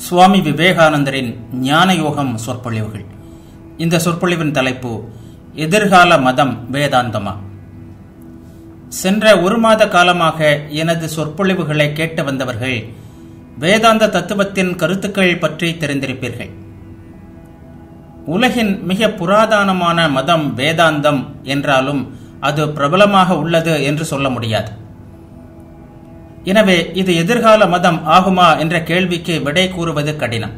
சுவாமி விவேகானந்தரின் ஞான யோகம் சொற்பொழிவுகள் இந்த சொற்பொழிவின் தலைப்பு எதிர்கால மதம் வேதாந்தமா சென்ற ஒரு மாத காலமாக எனது சொற்பொழிவுகளை கேட்டு வந்தவர்கள் வேதாந்த தத்துவத்தின் கருத்துக்கள் பற்றி தெரிந்திருப்பீர்கள் உலகின் மிக புராதனமான மதம் வேதாந்தம் என்றாலும் அது பிரபலமாக உள்ளது என்று சொல்ல முடியாது எனவே இது எதிர்கால மதம் ஆகுமா என்ற கேள்விக்கு விடை கூறுவது கடினம்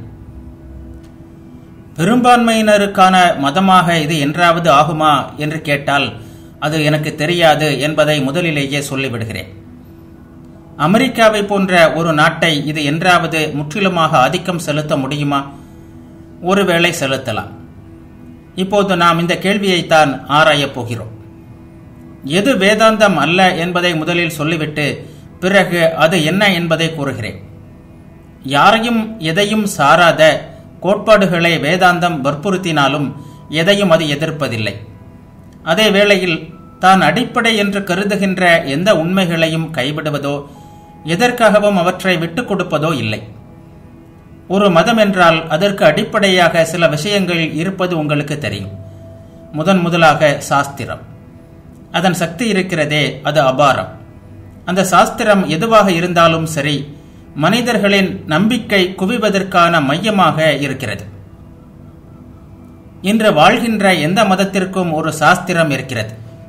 பெரும்பான்மையினருக்கான மதமாக இது என்றாவது ஆகுமா என்று கேட்டால் அது எனக்கு தெரியாது என்பதை முதலிலேயே சொல்லிவிடுகிறேன் அமெரிக்காவை போன்ற ஒரு நாட்டை இது என்றாவது முற்றிலுமாக ஆதிக்கம் செலுத்த முடியுமா ஒருவேளை செலுத்தலாம் இப்போது நாம் இந்த கேள்வியைத்தான் ஆராயப் போகிறோம் எது வேதாந்தம் அல்ல என்பதை முதலில் சொல்லிவிட்டு பிறகு அது என்ன என்பதை கூறுகிறேன் யாரையும் எதையும் சாராத கோட்பாடுகளை வேதாந்தம் வற்புறுத்தினாலும் எதையும் அது எதிர்ப்பதில்லை அதே வேளையில் தான் அடிப்படை என்று கருதுகின்ற எந்த உண்மைகளையும் கைவிடுவதோ எதற்காகவும் அவற்றை விட்டுக் கொடுப்பதோ இல்லை ஒரு மதம் என்றால் அதற்கு அடிப்படையாக சில விஷயங்கள் இருப்பது உங்களுக்கு தெரியும் முதன் முதலாக சாஸ்திரம் அதன் சக்தி இருக்கிறதே அது அபாரம் அந்த சாஸ்திரம் எதுவாக இருந்தாலும் சரி மனிதர்களின் நம்பிக்கை குவிவதற்கான மையமாக இருக்கிறது இன்று வாழ்கின்ற எந்த மதத்திற்கும் ஒரு சாஸ்திரம் இருக்கிறது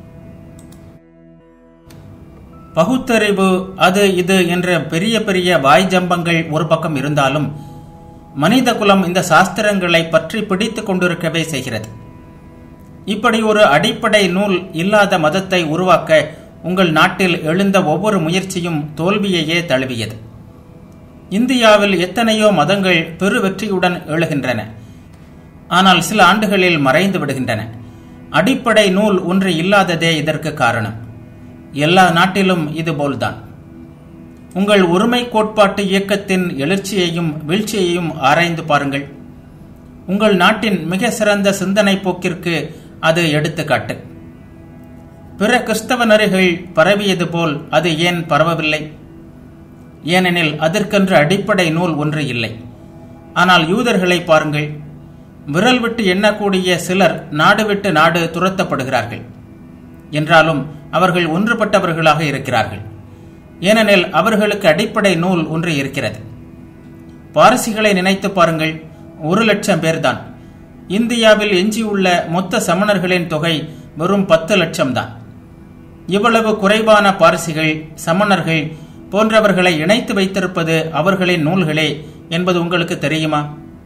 பகுத்தறிவு அது இது என்ற பெரிய பெரிய வாய் ஜம்பங்கள் ஒரு பக்கம் இருந்தாலும் மனித குலம் இந்த சாஸ்திரங்களை பற்றி பிடித்துக் கொண்டிருக்கவே செய்கிறது இப்படி ஒரு அடிப்படை நூல் இல்லாத மதத்தை உருவாக்க உங்கள் நாட்டில் எழுந்த ஒவ்வொரு முயற்சியும் தோல்வியையே தழுவியது இந்தியாவில் எத்தனையோ மதங்கள் பெரு வெற்றியுடன் எழுகின்றன ஆனால் சில ஆண்டுகளில் மறைந்து விடுகின்றன அடிப்படை நூல் ஒன்று இல்லாததே இதற்கு காரணம் எல்லா நாட்டிலும் இதுபோல்தான் உங்கள் ஒருமை கோட்பாட்டு இயக்கத்தின் எழுச்சியையும் வீழ்ச்சியையும் ஆராய்ந்து பாருங்கள் உங்கள் நாட்டின் மிக சிறந்த சிந்தனை போக்கிற்கு அது எடுத்துக்காட்டு பிற கிறிஸ்தவ நெறிகள் பரவியது போல் அது ஏன் பரவவில்லை ஏனெனில் அதற்கென்று அடிப்படை நூல் ஒன்று இல்லை ஆனால் யூதர்களை பாருங்கள் விரல் விட்டு எண்ணக்கூடிய சிலர் நாடு விட்டு நாடு துரத்தப்படுகிறார்கள் என்றாலும் அவர்கள் ஒன்றுபட்டவர்களாக இருக்கிறார்கள் ஏனெனில் அவர்களுக்கு அடிப்படை நூல் ஒன்று இருக்கிறது பாரசிகளை நினைத்து பாருங்கள் ஒரு லட்சம் பேர்தான் இந்தியாவில் எஞ்சியுள்ள மொத்த சமணர்களின் தொகை வெறும் பத்து லட்சம் தான் இவ்வளவு குறைவான பாரசிகள் சமணர்கள் போன்றவர்களை இணைத்து வைத்திருப்பது அவர்களின் நூல்களே என்பது உங்களுக்கு தெரியுமா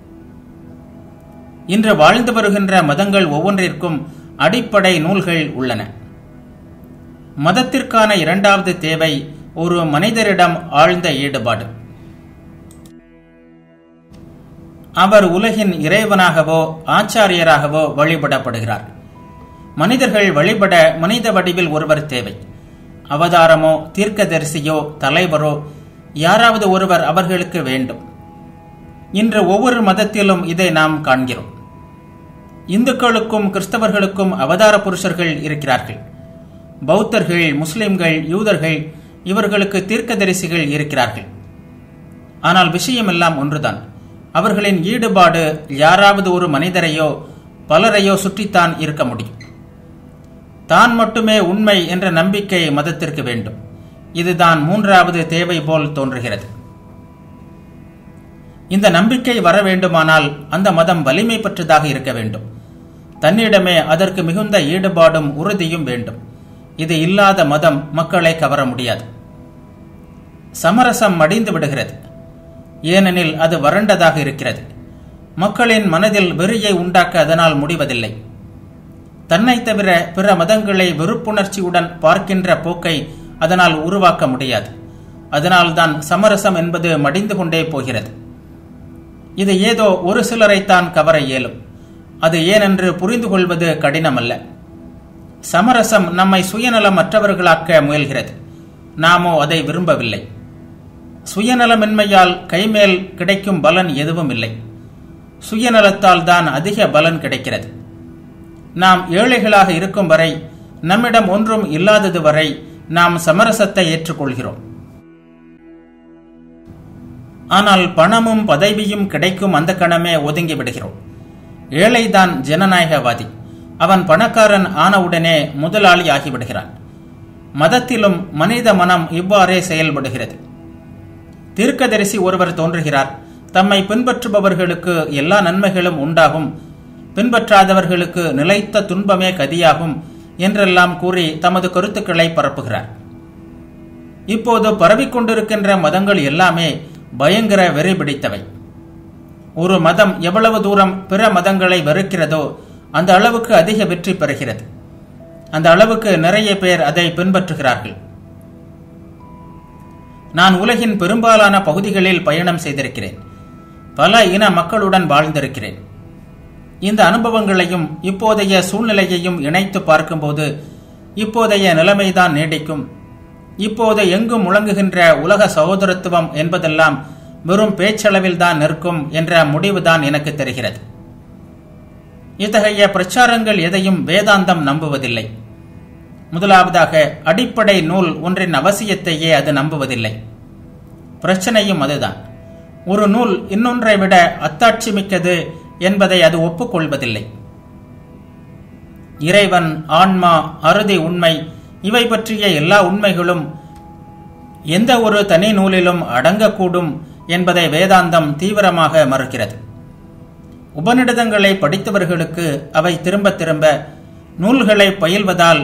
இன்று வாழ்ந்து வருகின்ற மதங்கள் ஒவ்வொன்றிற்கும் அடிப்படை நூல்கள் உள்ளன மதத்திற்கான இரண்டாவது தேவை ஒரு மனிதரிடம் ஆழ்ந்த ஈடுபாடு அவர் உலகின் இறைவனாகவோ ஆச்சாரியராகவோ வழிபடப்படுகிறார் மனிதர்கள் வழிபட மனித வடிவில் ஒருவர் தேவை அவதாரமோ தீர்க்கதரிசியோ தலைவரோ யாராவது ஒருவர் அவர்களுக்கு வேண்டும் இன்று ஒவ்வொரு மதத்திலும் இதை நாம் காண்கிறோம் இந்துக்களுக்கும் கிறிஸ்தவர்களுக்கும் அவதார புருஷர்கள் இருக்கிறார்கள் பௌத்தர்கள் முஸ்லிம்கள் யூதர்கள் இவர்களுக்கு தீர்க்கதரிசிகள் இருக்கிறார்கள் ஆனால் விஷயமெல்லாம் ஒன்றுதான் அவர்களின் ஈடுபாடு யாராவது ஒரு மனிதரையோ பலரையோ சுற்றித்தான் இருக்க முடியும் தான் மட்டுமே உண்மை என்ற நம்பிக்கை மதத்திற்கு வேண்டும் இதுதான் மூன்றாவது தேவை போல் தோன்றுகிறது இந்த நம்பிக்கை வர வேண்டுமானால் அந்த மதம் வலிமை பெற்றதாக இருக்க வேண்டும் தன்னிடமே அதற்கு மிகுந்த ஈடுபாடும் உறுதியும் வேண்டும் இது இல்லாத மதம் மக்களை கவர முடியாது சமரசம் மடிந்து விடுகிறது ஏனெனில் அது வறண்டதாக இருக்கிறது மக்களின் மனதில் வெறியை உண்டாக்க அதனால் முடிவதில்லை தன்னை தவிர பிற மதங்களை வெறுப்புணர்ச்சியுடன் பார்க்கின்ற போக்கை அதனால் உருவாக்க முடியாது அதனால்தான் சமரசம் என்பது மடிந்து கொண்டே போகிறது இது ஏதோ ஒரு சிலரைத்தான் கவர இயலும் அது ஏனென்று புரிந்து கொள்வது கடினமல்ல சமரசம் நம்மை சுயநலமற்றவர்களாக்க முயல்கிறது நாமோ அதை விரும்பவில்லை சுயநலமின்மையால் கைமேல் கிடைக்கும் பலன் எதுவும் இல்லை சுயநலத்தால் தான் அதிக பலன் கிடைக்கிறது நாம் ஏழைகளாக இருக்கும் வரை நம்மிடம் ஒன்றும் இல்லாதது வரை நாம் சமரசத்தை ஏற்றுக்கொள்கிறோம் ஆனால் பணமும் பதவியும் கிடைக்கும் அந்த கணமே ஒதுங்கி விடுகிறோம் ஏழைதான் ஜனநாயகவாதி அவன் பணக்காரன் ஆனவுடனே முதலாளி ஆகிவிடுகிறான் மதத்திலும் மனித மனம் இவ்வாறே செயல்படுகிறது தீர்க்கதரிசி ஒருவர் தோன்றுகிறார் தம்மை பின்பற்றுபவர்களுக்கு எல்லா நன்மைகளும் உண்டாகும் பின்பற்றாதவர்களுக்கு நிலைத்த துன்பமே கதியாகும் என்றெல்லாம் கூறி தமது கருத்துக்களை பரப்புகிறார் இப்போது பரவிக்கொண்டிருக்கின்ற மதங்கள் எல்லாமே பயங்கர வெறி பிடித்தவை ஒரு மதம் எவ்வளவு தூரம் பிற மதங்களை வெறுக்கிறதோ அந்த அளவுக்கு அதிக வெற்றி பெறுகிறது அந்த அளவுக்கு நிறைய பேர் அதை பின்பற்றுகிறார்கள் நான் உலகின் பெரும்பாலான பகுதிகளில் பயணம் செய்திருக்கிறேன் பல இன மக்களுடன் வாழ்ந்திருக்கிறேன் இந்த அனுபவங்களையும் இப்போதைய சூழ்நிலையையும் இணைத்து பார்க்கும்போது இப்போதைய நிலைமைதான் நீடிக்கும் இப்போது எங்கும் முழங்குகின்ற உலக சகோதரத்துவம் என்பதெல்லாம் வெறும் பேச்சளவில் தான் நிற்கும் என்ற முடிவுதான் எனக்கு தெரிகிறது இத்தகைய பிரச்சாரங்கள் எதையும் வேதாந்தம் நம்புவதில்லை முதலாவதாக அடிப்படை நூல் ஒன்றின் அவசியத்தையே அது நம்புவதில்லை பிரச்சனையும் அதுதான் ஒரு நூல் இன்னொன்றை விட அத்தாட்சி மிக்கது என்பதை அது ஒப்புக்கொள்வதில்லை இறைவன் ஆன்மா அறுதி உண்மை இவை பற்றிய எல்லா உண்மைகளும் எந்த ஒரு தனி நூலிலும் அடங்கக்கூடும் என்பதை வேதாந்தம் தீவிரமாக மறுக்கிறது உபநிடதங்களை படித்தவர்களுக்கு அவை திரும்ப திரும்ப நூல்களை பயில்வதால்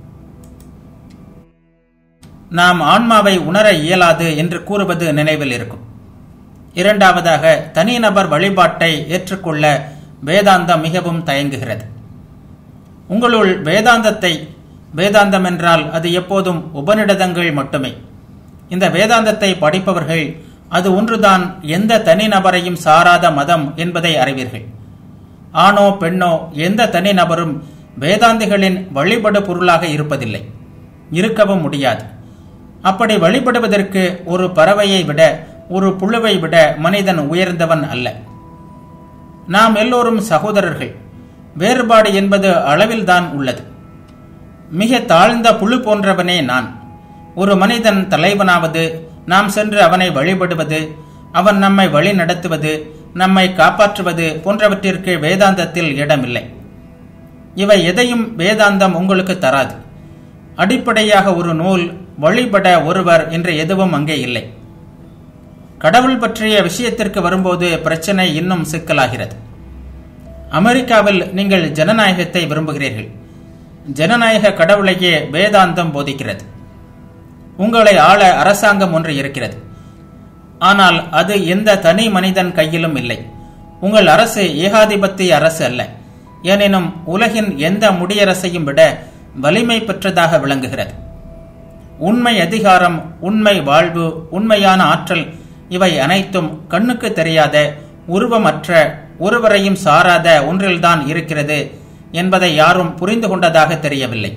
நாம் ஆன்மாவை உணர இயலாது என்று கூறுவது நினைவில் இருக்கும் இரண்டாவதாக தனிநபர் வழிபாட்டை ஏற்றுக்கொள்ள வேதாந்தம் மிகவும் தயங்குகிறது உங்களுள் வேதாந்தத்தை வேதாந்தம் என்றால் அது எப்போதும் உபநிடதங்கள் மட்டுமே இந்த வேதாந்தத்தை படிப்பவர்கள் அது ஒன்றுதான் எந்த தனிநபரையும் சாராத மதம் என்பதை அறிவீர்கள் ஆணோ பெண்ணோ எந்த தனிநபரும் வேதாந்திகளின் வழிபடு பொருளாக இருப்பதில்லை இருக்கவும் முடியாது அப்படி வழிபடுவதற்கு ஒரு பறவையை விட ஒரு புழுவை விட மனிதன் உயர்ந்தவன் அல்ல நாம் எல்லோரும் சகோதரர்கள் வேறுபாடு என்பது அளவில்தான் உள்ளது மிக தாழ்ந்த புழு போன்றவனே நான் ஒரு மனிதன் தலைவனாவது நாம் சென்று அவனை வழிபடுவது அவன் நம்மை வழி நடத்துவது நம்மை காப்பாற்றுவது போன்றவற்றிற்கு வேதாந்தத்தில் இடமில்லை இவை எதையும் வேதாந்தம் உங்களுக்கு தராது அடிப்படையாக ஒரு நூல் வழிபட ஒருவர் என்று எதுவும் அங்கே இல்லை கடவுள் பற்றிய விஷயத்திற்கு வரும்போது பிரச்சனை இன்னும் சிக்கலாகிறது அமெரிக்காவில் நீங்கள் ஜனநாயகத்தை விரும்புகிறீர்கள் ஜனநாயக கடவுளையே வேதாந்தம் போதிக்கிறது உங்களை ஆள அரசாங்கம் ஒன்று இருக்கிறது ஆனால் அது எந்த தனி மனிதன் கையிலும் இல்லை உங்கள் அரசு ஏகாதிபத்திய அரசு அல்ல எனினும் உலகின் எந்த முடியரசையும் விட வலிமை பெற்றதாக விளங்குகிறது உண்மை அதிகாரம் உண்மை வாழ்வு உண்மையான ஆற்றல் இவை அனைத்தும் கண்ணுக்கு தெரியாத உருவமற்ற ஒருவரையும் சாராத ஒன்றில்தான் இருக்கிறது என்பதை யாரும் புரிந்து கொண்டதாக தெரியவில்லை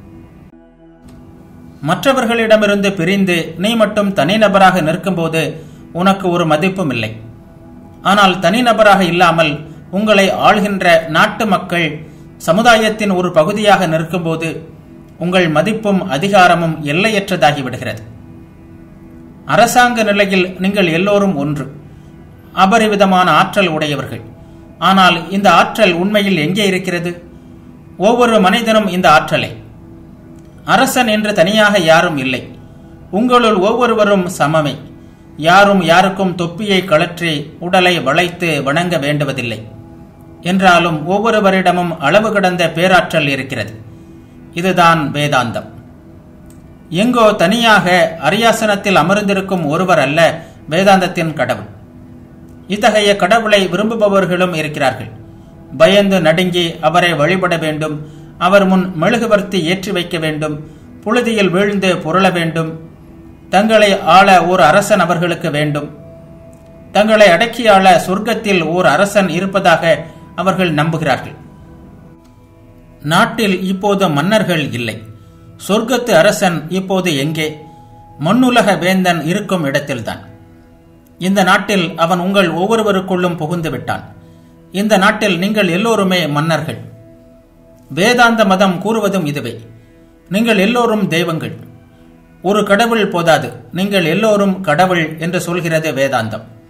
மற்றவர்களிடமிருந்து பிரிந்து நீ மட்டும் தனிநபராக நிற்கும்போது உனக்கு ஒரு மதிப்பும் இல்லை ஆனால் தனிநபராக இல்லாமல் உங்களை ஆள்கின்ற நாட்டு மக்கள் சமுதாயத்தின் ஒரு பகுதியாக நிற்கும்போது உங்கள் மதிப்பும் அதிகாரமும் எல்லையற்றதாகி விடுகிறது அரசாங்க நிலையில் நீங்கள் எல்லோரும் ஒன்று அபரிவிதமான ஆற்றல் உடையவர்கள் ஆனால் இந்த ஆற்றல் உண்மையில் எங்கே இருக்கிறது ஒவ்வொரு மனிதனும் இந்த ஆற்றலை அரசன் என்று தனியாக யாரும் இல்லை உங்களுள் ஒவ்வொருவரும் சமமே யாரும் யாருக்கும் தொப்பியை கழற்றி உடலை வளைத்து வணங்க வேண்டுவதில்லை என்றாலும் ஒவ்வொருவரிடமும் அளவு கடந்த பேராற்றல் இருக்கிறது இதுதான் வேதாந்தம் எங்கோ தனியாக அரியாசனத்தில் அமர்ந்திருக்கும் ஒருவர் அல்ல வேதாந்தத்தின் கடவுள் இத்தகைய கடவுளை விரும்புபவர்களும் இருக்கிறார்கள் பயந்து நடுங்கி அவரை வழிபட வேண்டும் அவர் முன் மெழுகுவர்த்தி ஏற்றி வைக்க வேண்டும் புழுதியில் வீழ்ந்து புரள வேண்டும் தங்களை ஆள ஓர் அரசன் அவர்களுக்கு வேண்டும் தங்களை அடக்கி ஆள சொர்க்கத்தில் ஓர் அரசன் இருப்பதாக அவர்கள் நம்புகிறார்கள் நாட்டில் இப்போது மன்னர்கள் இல்லை சொர்க்கத்து அரசன் இப்போது எங்கே மண்ணுலக வேந்தன் இருக்கும் இடத்தில்தான் இந்த நாட்டில் அவன் உங்கள் ஒவ்வொருவருக்குள்ளும் புகுந்து விட்டான் இந்த நாட்டில் நீங்கள் எல்லோருமே மன்னர்கள் வேதாந்த மதம் கூறுவதும் இதுவே நீங்கள் எல்லோரும் தெய்வங்கள் ஒரு கடவுள் போதாது நீங்கள் எல்லோரும் கடவுள் என்று சொல்கிறது வேதாந்தம்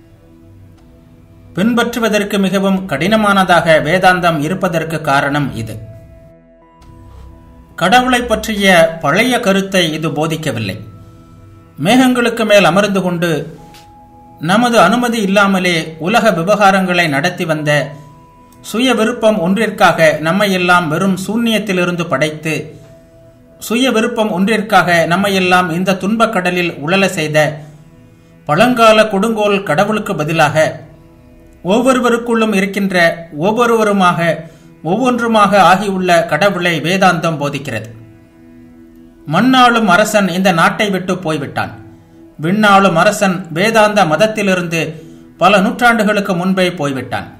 பின்பற்றுவதற்கு மிகவும் கடினமானதாக வேதாந்தம் இருப்பதற்கு காரணம் இது கடவுளை பற்றிய பழைய கருத்தை இது போதிக்கவில்லை மேகங்களுக்கு மேல் அமர்ந்து கொண்டு நமது அனுமதி இல்லாமலே உலக விவகாரங்களை நடத்தி வந்த சுய விருப்பம் ஒன்றிற்காக நம்மையெல்லாம் வெறும் சூன்யத்திலிருந்து படைத்து சுய விருப்பம் ஒன்றிற்காக நம்மையெல்லாம் இந்த துன்பக் கடலில் உழல செய்த பழங்கால கொடுங்கோல் கடவுளுக்கு பதிலாக ஒவ்வொருவருக்குள்ளும் இருக்கின்ற ஒவ்வொருவருமாக ஒவ்வொன்றுமாக ஆகியுள்ள கடவுளை வேதாந்தம் போதிக்கிறது மண்ணாளும் அரசன் இந்த நாட்டை விட்டு போய்விட்டான் விண்ணாளும் அரசன் வேதாந்த மதத்திலிருந்து பல நூற்றாண்டுகளுக்கு முன்பே போய்விட்டான்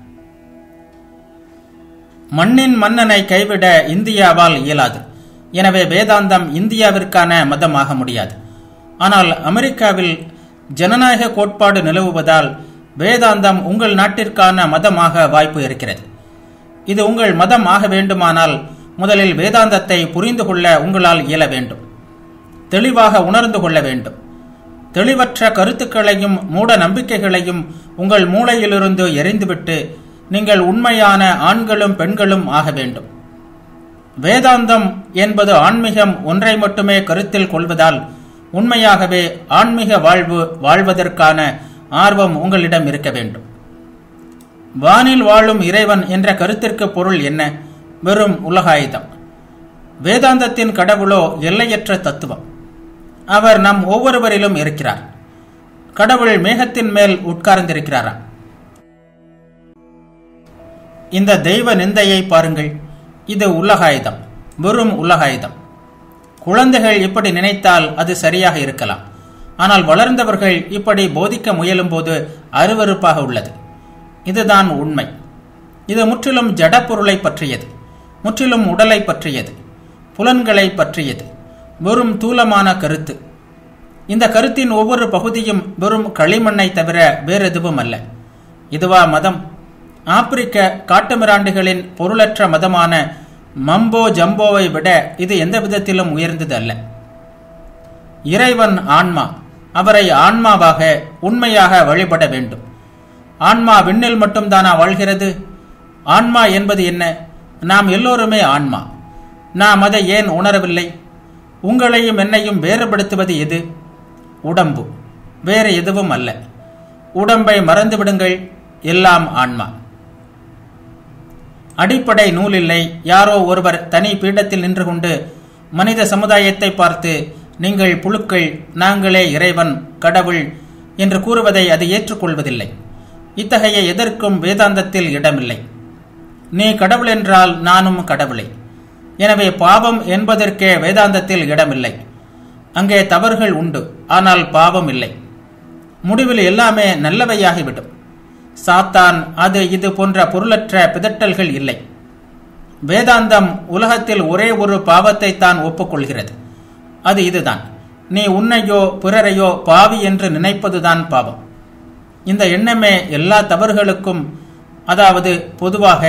மண்ணின் மன்னனை கைவிட இந்தியாவால் இயலாது எனவே வேதாந்தம் இந்தியாவிற்கான மதமாக முடியாது ஆனால் அமெரிக்காவில் ஜனநாயக கோட்பாடு நிலவுவதால் வேதாந்தம் உங்கள் நாட்டிற்கான மதமாக வாய்ப்பு இருக்கிறது இது உங்கள் மதம் ஆக வேண்டுமானால் முதலில் வேதாந்தத்தை புரிந்து கொள்ள உங்களால் இயல வேண்டும் தெளிவாக உணர்ந்து கொள்ள வேண்டும் தெளிவற்ற கருத்துக்களையும் மூட நம்பிக்கைகளையும் உங்கள் மூளையிலிருந்து எரிந்துவிட்டு நீங்கள் உண்மையான ஆண்களும் பெண்களும் ஆக வேண்டும் வேதாந்தம் என்பது ஆன்மீகம் ஒன்றை மட்டுமே கருத்தில் கொள்வதால் உண்மையாகவே ஆன்மீக வாழ்வு வாழ்வதற்கான ஆர்வம் உங்களிடம் இருக்க வேண்டும் வானில் வாழும் இறைவன் என்ற கருத்திற்கு பொருள் என்ன வெறும் உலகாயுதம் வேதாந்தத்தின் கடவுளோ எல்லையற்ற தத்துவம் அவர் நம் ஒவ்வொருவரிலும் இருக்கிறார் கடவுள் மேகத்தின் மேல் உட்கார்ந்திருக்கிறாராம் இந்த தெய்வ நிந்தையை பாருங்கள் இது உலகாயுதம் வெறும் உலகாயுதம் குழந்தைகள் இப்படி நினைத்தால் அது சரியாக இருக்கலாம் ஆனால் வளர்ந்தவர்கள் இப்படி போதிக்க முயலும்போது அருவருப்பாக உள்ளது இதுதான் உண்மை இது முற்றிலும் ஜடப்பொருளை பற்றியது முற்றிலும் உடலை பற்றியது புலன்களை பற்றியது வெறும் தூலமான கருத்து இந்த கருத்தின் ஒவ்வொரு பகுதியும் வெறும் களிமண்ணை தவிர வேறெதுவும் அல்ல இதுவா மதம் ஆப்பிரிக்க காட்டுமிராண்டிகளின் பொருளற்ற மதமான மம்போ ஜம்போவை விட இது எந்த விதத்திலும் உயர்ந்தது அல்ல இறைவன் ஆன்மா அவரை ஆன்மாவாக உண்மையாக வழிபட வேண்டும் ஆன்மா விண்ணில் மட்டும்தானா வாழ்கிறது ஆன்மா என்பது என்ன நாம் எல்லோருமே ஆன்மா நாம் அதை ஏன் உணரவில்லை உங்களையும் என்னையும் வேறுபடுத்துவது எது உடம்பு வேறு எதுவும் அல்ல உடம்பை மறந்து விடுங்கள் எல்லாம் ஆன்மா அடிப்படை நூல் இல்லை யாரோ ஒருவர் தனி பீடத்தில் நின்று கொண்டு மனித சமுதாயத்தை பார்த்து நீங்கள் புழுக்கள் நாங்களே இறைவன் கடவுள் என்று கூறுவதை அது ஏற்றுக்கொள்வதில்லை இத்தகைய எதற்கும் வேதாந்தத்தில் இடமில்லை நீ கடவுள் என்றால் நானும் கடவுளை எனவே பாவம் என்பதற்கே வேதாந்தத்தில் இடமில்லை அங்கே தவறுகள் உண்டு ஆனால் பாவம் இல்லை முடிவில் எல்லாமே நல்லவையாகிவிடும் சாத்தான் அது இது போன்ற பொருளற்ற பிதட்டல்கள் இல்லை வேதாந்தம் உலகத்தில் ஒரே ஒரு பாவத்தை தான் ஒப்புக்கொள்கிறது அது இதுதான் நீ உன்னையோ பிறரையோ பாவி என்று நினைப்பதுதான் பாவம் இந்த எண்ணமே எல்லா தவறுகளுக்கும் அதாவது பொதுவாக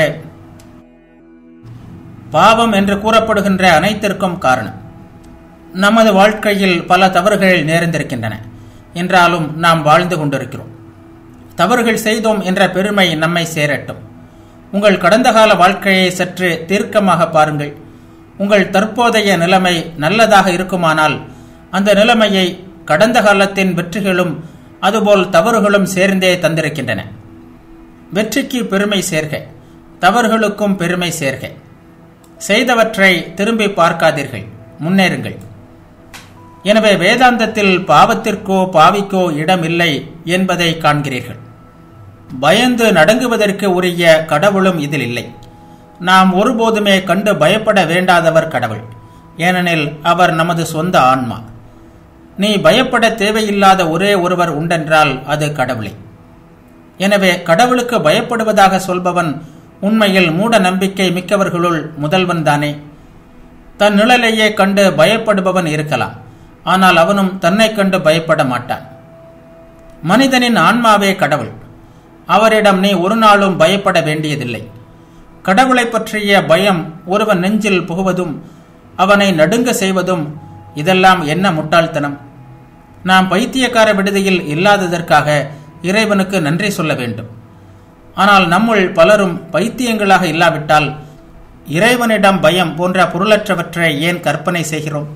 பாவம் என்று கூறப்படுகின்ற அனைத்திற்கும் காரணம் நமது வாழ்க்கையில் பல தவறுகள் நேர்ந்திருக்கின்றன என்றாலும் நாம் வாழ்ந்து கொண்டிருக்கிறோம் தவறுகள் செய்தோம் என்ற பெருமை நம்மை சேரட்டும் உங்கள் கடந்த கால வாழ்க்கையை சற்று தீர்க்கமாக பாருங்கள் உங்கள் தற்போதைய நிலைமை நல்லதாக இருக்குமானால் அந்த நிலைமையை கடந்த காலத்தின் வெற்றிகளும் அதுபோல் தவறுகளும் சேர்ந்தே தந்திருக்கின்றன வெற்றிக்கு பெருமை சேர்க தவறுகளுக்கும் பெருமை சேர்க செய்தவற்றை திரும்பி பார்க்காதீர்கள் முன்னேறுங்கள் எனவே வேதாந்தத்தில் பாவத்திற்கோ பாவிக்கோ இடமில்லை என்பதை காண்கிறீர்கள் பயந்து நடுங்குவதற்கு உரிய கடவுளும் இதில் இல்லை நாம் ஒருபோதுமே கண்டு பயப்பட வேண்டாதவர் கடவுள் ஏனெனில் அவர் நமது சொந்த ஆன்மா நீ பயப்பட தேவையில்லாத ஒரே ஒருவர் உண்டென்றால் அது கடவுளே எனவே கடவுளுக்கு பயப்படுவதாக சொல்பவன் உண்மையில் மூட நம்பிக்கை மிக்கவர்களுள் முதல்வன் தானே தன் நிழலையே கண்டு பயப்படுபவன் இருக்கலாம் ஆனால் அவனும் தன்னை கண்டு பயப்பட மாட்டான் மனிதனின் ஆன்மாவே கடவுள் அவரிடம் நீ ஒரு நாளும் பயப்பட வேண்டியதில்லை கடவுளை பற்றிய பயம் ஒருவன் நெஞ்சில் புகுவதும் அவனை நடுங்க செய்வதும் இதெல்லாம் என்ன முட்டாள்தனம் நாம் பைத்தியக்கார விடுதியில் இல்லாததற்காக இறைவனுக்கு நன்றி சொல்ல வேண்டும் ஆனால் நம்முள் பலரும் பைத்தியங்களாக இல்லாவிட்டால் இறைவனிடம் பயம் போன்ற பொருளற்றவற்றை ஏன் கற்பனை செய்கிறோம்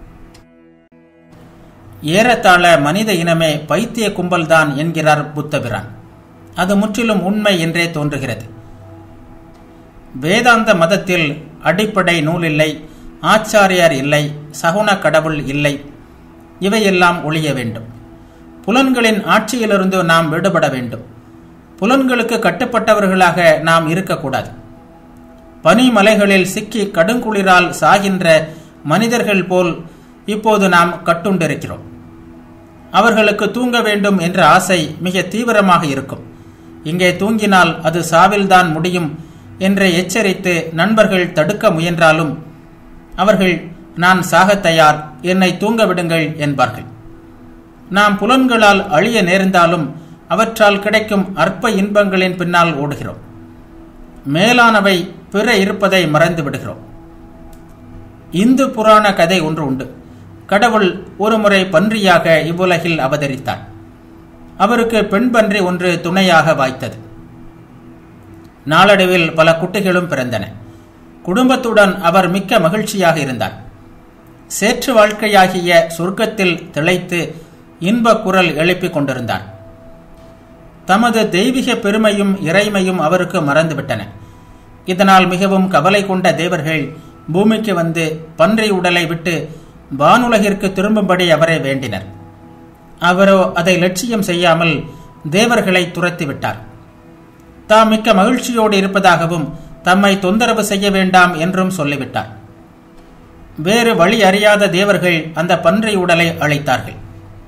ஏறத்தாழ மனித இனமே பைத்திய கும்பல்தான் என்கிறார் புத்தபிரான் அது முற்றிலும் உண்மை என்றே தோன்றுகிறது வேதாந்த மதத்தில் அடிப்படை நூல் இல்லை ஆச்சாரியார் இல்லை சகுன கடவுள் இல்லை இவையெல்லாம் ஒழிய வேண்டும் புலன்களின் ஆட்சியிலிருந்து நாம் விடுபட வேண்டும் புலன்களுக்கு கட்டுப்பட்டவர்களாக நாம் இருக்கக்கூடாது பனிமலைகளில் சிக்கி கடுங்குளிரால் சாகின்ற மனிதர்கள் போல் இப்போது நாம் கட்டுண்டிருக்கிறோம் அவர்களுக்கு தூங்க வேண்டும் என்ற ஆசை மிக தீவிரமாக இருக்கும் இங்கே தூங்கினால் அது சாவில்தான் முடியும் என்று எச்சரித்து நண்பர்கள் தடுக்க முயன்றாலும் அவர்கள் நான் சாகத் தயார் என்னை தூங்க விடுங்கள் என்பார்கள் நாம் புலன்களால் அழிய நேர்ந்தாலும் அவற்றால் கிடைக்கும் அற்ப இன்பங்களின் பின்னால் ஓடுகிறோம் மேலானவை பிற இருப்பதை மறந்து விடுகிறோம் இந்து புராண கதை ஒன்று உண்டு கடவுள் ஒருமுறை பன்றியாக இவ்வுலகில் அவதரித்தார் அவருக்கு பெண் பன்றி ஒன்று துணையாக வாய்த்தது நாளடைவில் பல குட்டிகளும் பிறந்தன குடும்பத்துடன் அவர் மிக்க மகிழ்ச்சியாக இருந்தார் சேற்று வாழ்க்கையாகிய சொர்க்கத்தில் திளைத்து இன்ப குரல் எழுப்பிக் கொண்டிருந்தார் தமது தெய்வீக பெருமையும் இறைமையும் அவருக்கு மறந்துவிட்டன இதனால் மிகவும் கவலை கொண்ட தேவர்கள் பூமிக்கு வந்து பன்றி உடலை விட்டு வானுலகிற்கு திரும்பும்படி அவரை வேண்டினர் அவரோ அதை லட்சியம் செய்யாமல் தேவர்களை துரத்திவிட்டார் தாம் மிக்க மகிழ்ச்சியோடு இருப்பதாகவும் தம்மை தொந்தரவு செய்ய வேண்டாம் என்றும் சொல்லிவிட்டார் வேறு வழி அறியாத தேவர்கள் அந்த பன்றி உடலை அழைத்தார்கள்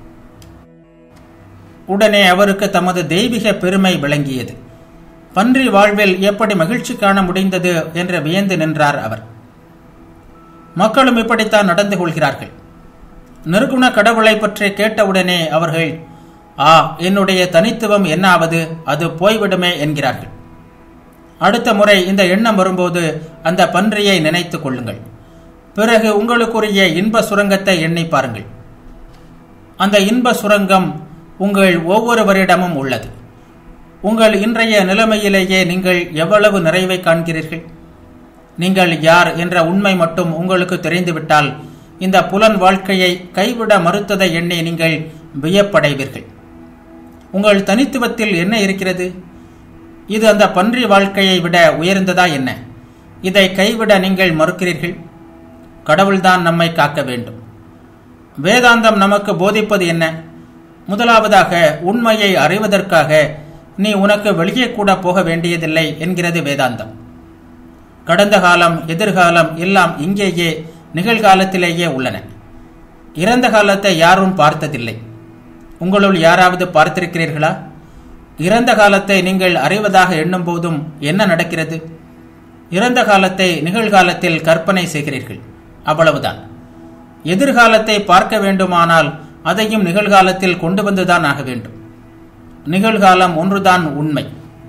உடனே அவருக்கு தமது தெய்வீக பெருமை விளங்கியது பன்றி வாழ்வில் எப்படி மகிழ்ச்சி காண முடிந்தது என்று வியந்து நின்றார் அவர் மக்களும் இப்படித்தான் நடந்து கொள்கிறார்கள் நிர்குண கடவுளை பற்றி கேட்டவுடனே அவர்கள் ஆ என்னுடைய தனித்துவம் என்னாவது அது போய்விடுமே என்கிறார்கள் அடுத்த முறை இந்த எண்ணம் வரும்போது அந்த பன்றியை நினைத்துக் கொள்ளுங்கள் பிறகு உங்களுக்குரிய இன்ப சுரங்கத்தை எண்ணி பாருங்கள் அந்த இன்ப சுரங்கம் உங்கள் ஒவ்வொருவரிடமும் உள்ளது உங்கள் இன்றைய நிலைமையிலேயே நீங்கள் எவ்வளவு நிறைவை காண்கிறீர்கள் நீங்கள் யார் என்ற உண்மை மட்டும் உங்களுக்கு தெரிந்துவிட்டால் இந்த புலன் வாழ்க்கையை கைவிட மறுத்ததை எண்ணி நீங்கள் வியப்படைவீர்கள் உங்கள் தனித்துவத்தில் என்ன இருக்கிறது இது அந்த பன்றி வாழ்க்கையை விட உயர்ந்ததா என்ன இதை கைவிட நீங்கள் மறுக்கிறீர்கள் கடவுள்தான் நம்மை காக்க வேண்டும் வேதாந்தம் நமக்கு போதிப்பது என்ன முதலாவதாக உண்மையை அறிவதற்காக நீ உனக்கு வெளியே கூட போக வேண்டியதில்லை என்கிறது வேதாந்தம் கடந்த காலம் எதிர்காலம் எல்லாம் இங்கேயே நிகழ்காலத்திலேயே உள்ளன இறந்த காலத்தை யாரும் பார்த்ததில்லை உங்களுள் யாராவது பார்த்திருக்கிறீர்களா இறந்த காலத்தை நீங்கள் அறிவதாக எண்ணும் போதும் என்ன நடக்கிறது இறந்த காலத்தை நிகழ்காலத்தில் கற்பனை செய்கிறீர்கள் அவ்வளவுதான் எதிர்காலத்தை பார்க்க வேண்டுமானால் அதையும் நிகழ்காலத்தில் கொண்டு வந்துதான் ஆக வேண்டும் நிகழ்காலம் ஒன்றுதான் உண்மை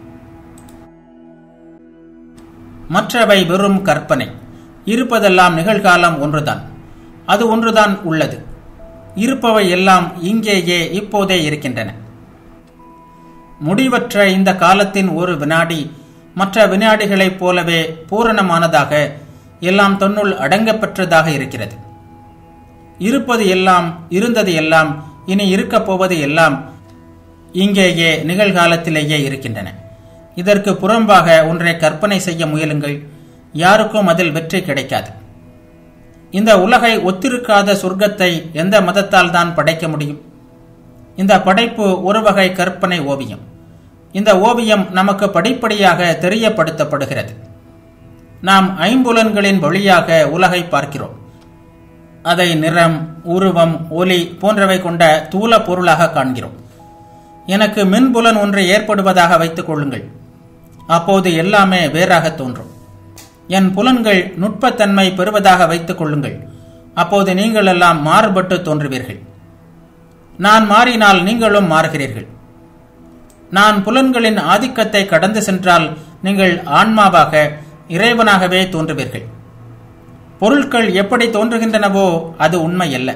மற்றவை வெறும் கற்பனை இருப்பதெல்லாம் நிகழ்காலம் ஒன்றுதான் அது ஒன்றுதான் உள்ளது இருப்பவை எல்லாம் இங்கேயே இப்போதே இருக்கின்றன முடிவற்ற இந்த காலத்தின் ஒரு வினாடி மற்ற வினாடிகளைப் போலவே பூரணமானதாக எல்லாம் தன்னுள் அடங்கப்பெற்றதாக இருக்கிறது இருப்பது எல்லாம் இருந்தது எல்லாம் இனி இருக்கப் போவது எல்லாம் இங்கேயே நிகழ்காலத்திலேயே இருக்கின்றன இதற்கு புறம்பாக ஒன்றை கற்பனை செய்ய முயலுங்கள் யாருக்கும் அதில் வெற்றி கிடைக்காது இந்த உலகை ஒத்திருக்காத சொர்க்கத்தை எந்த மதத்தால் தான் படைக்க முடியும் இந்த படைப்பு ஒரு வகை கற்பனை ஓவியம் இந்த ஓவியம் நமக்கு படிப்படியாக தெரியப்படுத்தப்படுகிறது நாம் ஐம்புலன்களின் வழியாக உலகை பார்க்கிறோம் அதை நிறம் உருவம் ஒலி போன்றவை கொண்ட தூல பொருளாக காண்கிறோம் எனக்கு மின்புலன் ஒன்று ஏற்படுவதாக வைத்துக் கொள்ளுங்கள் அப்போது எல்லாமே வேறாக தோன்றும் என் புலன்கள் நுட்பத்தன்மை பெறுவதாக வைத்துக் கொள்ளுங்கள் அப்போது நீங்கள் எல்லாம் மாறுபட்டு தோன்றுவீர்கள் நான் மாறினால் நீங்களும் மாறுகிறீர்கள் நான் புலன்களின் ஆதிக்கத்தை கடந்து சென்றால் நீங்கள் ஆன்மாவாக இறைவனாகவே தோன்றுவீர்கள் பொருட்கள் எப்படி தோன்றுகின்றனவோ அது உண்மை அல்ல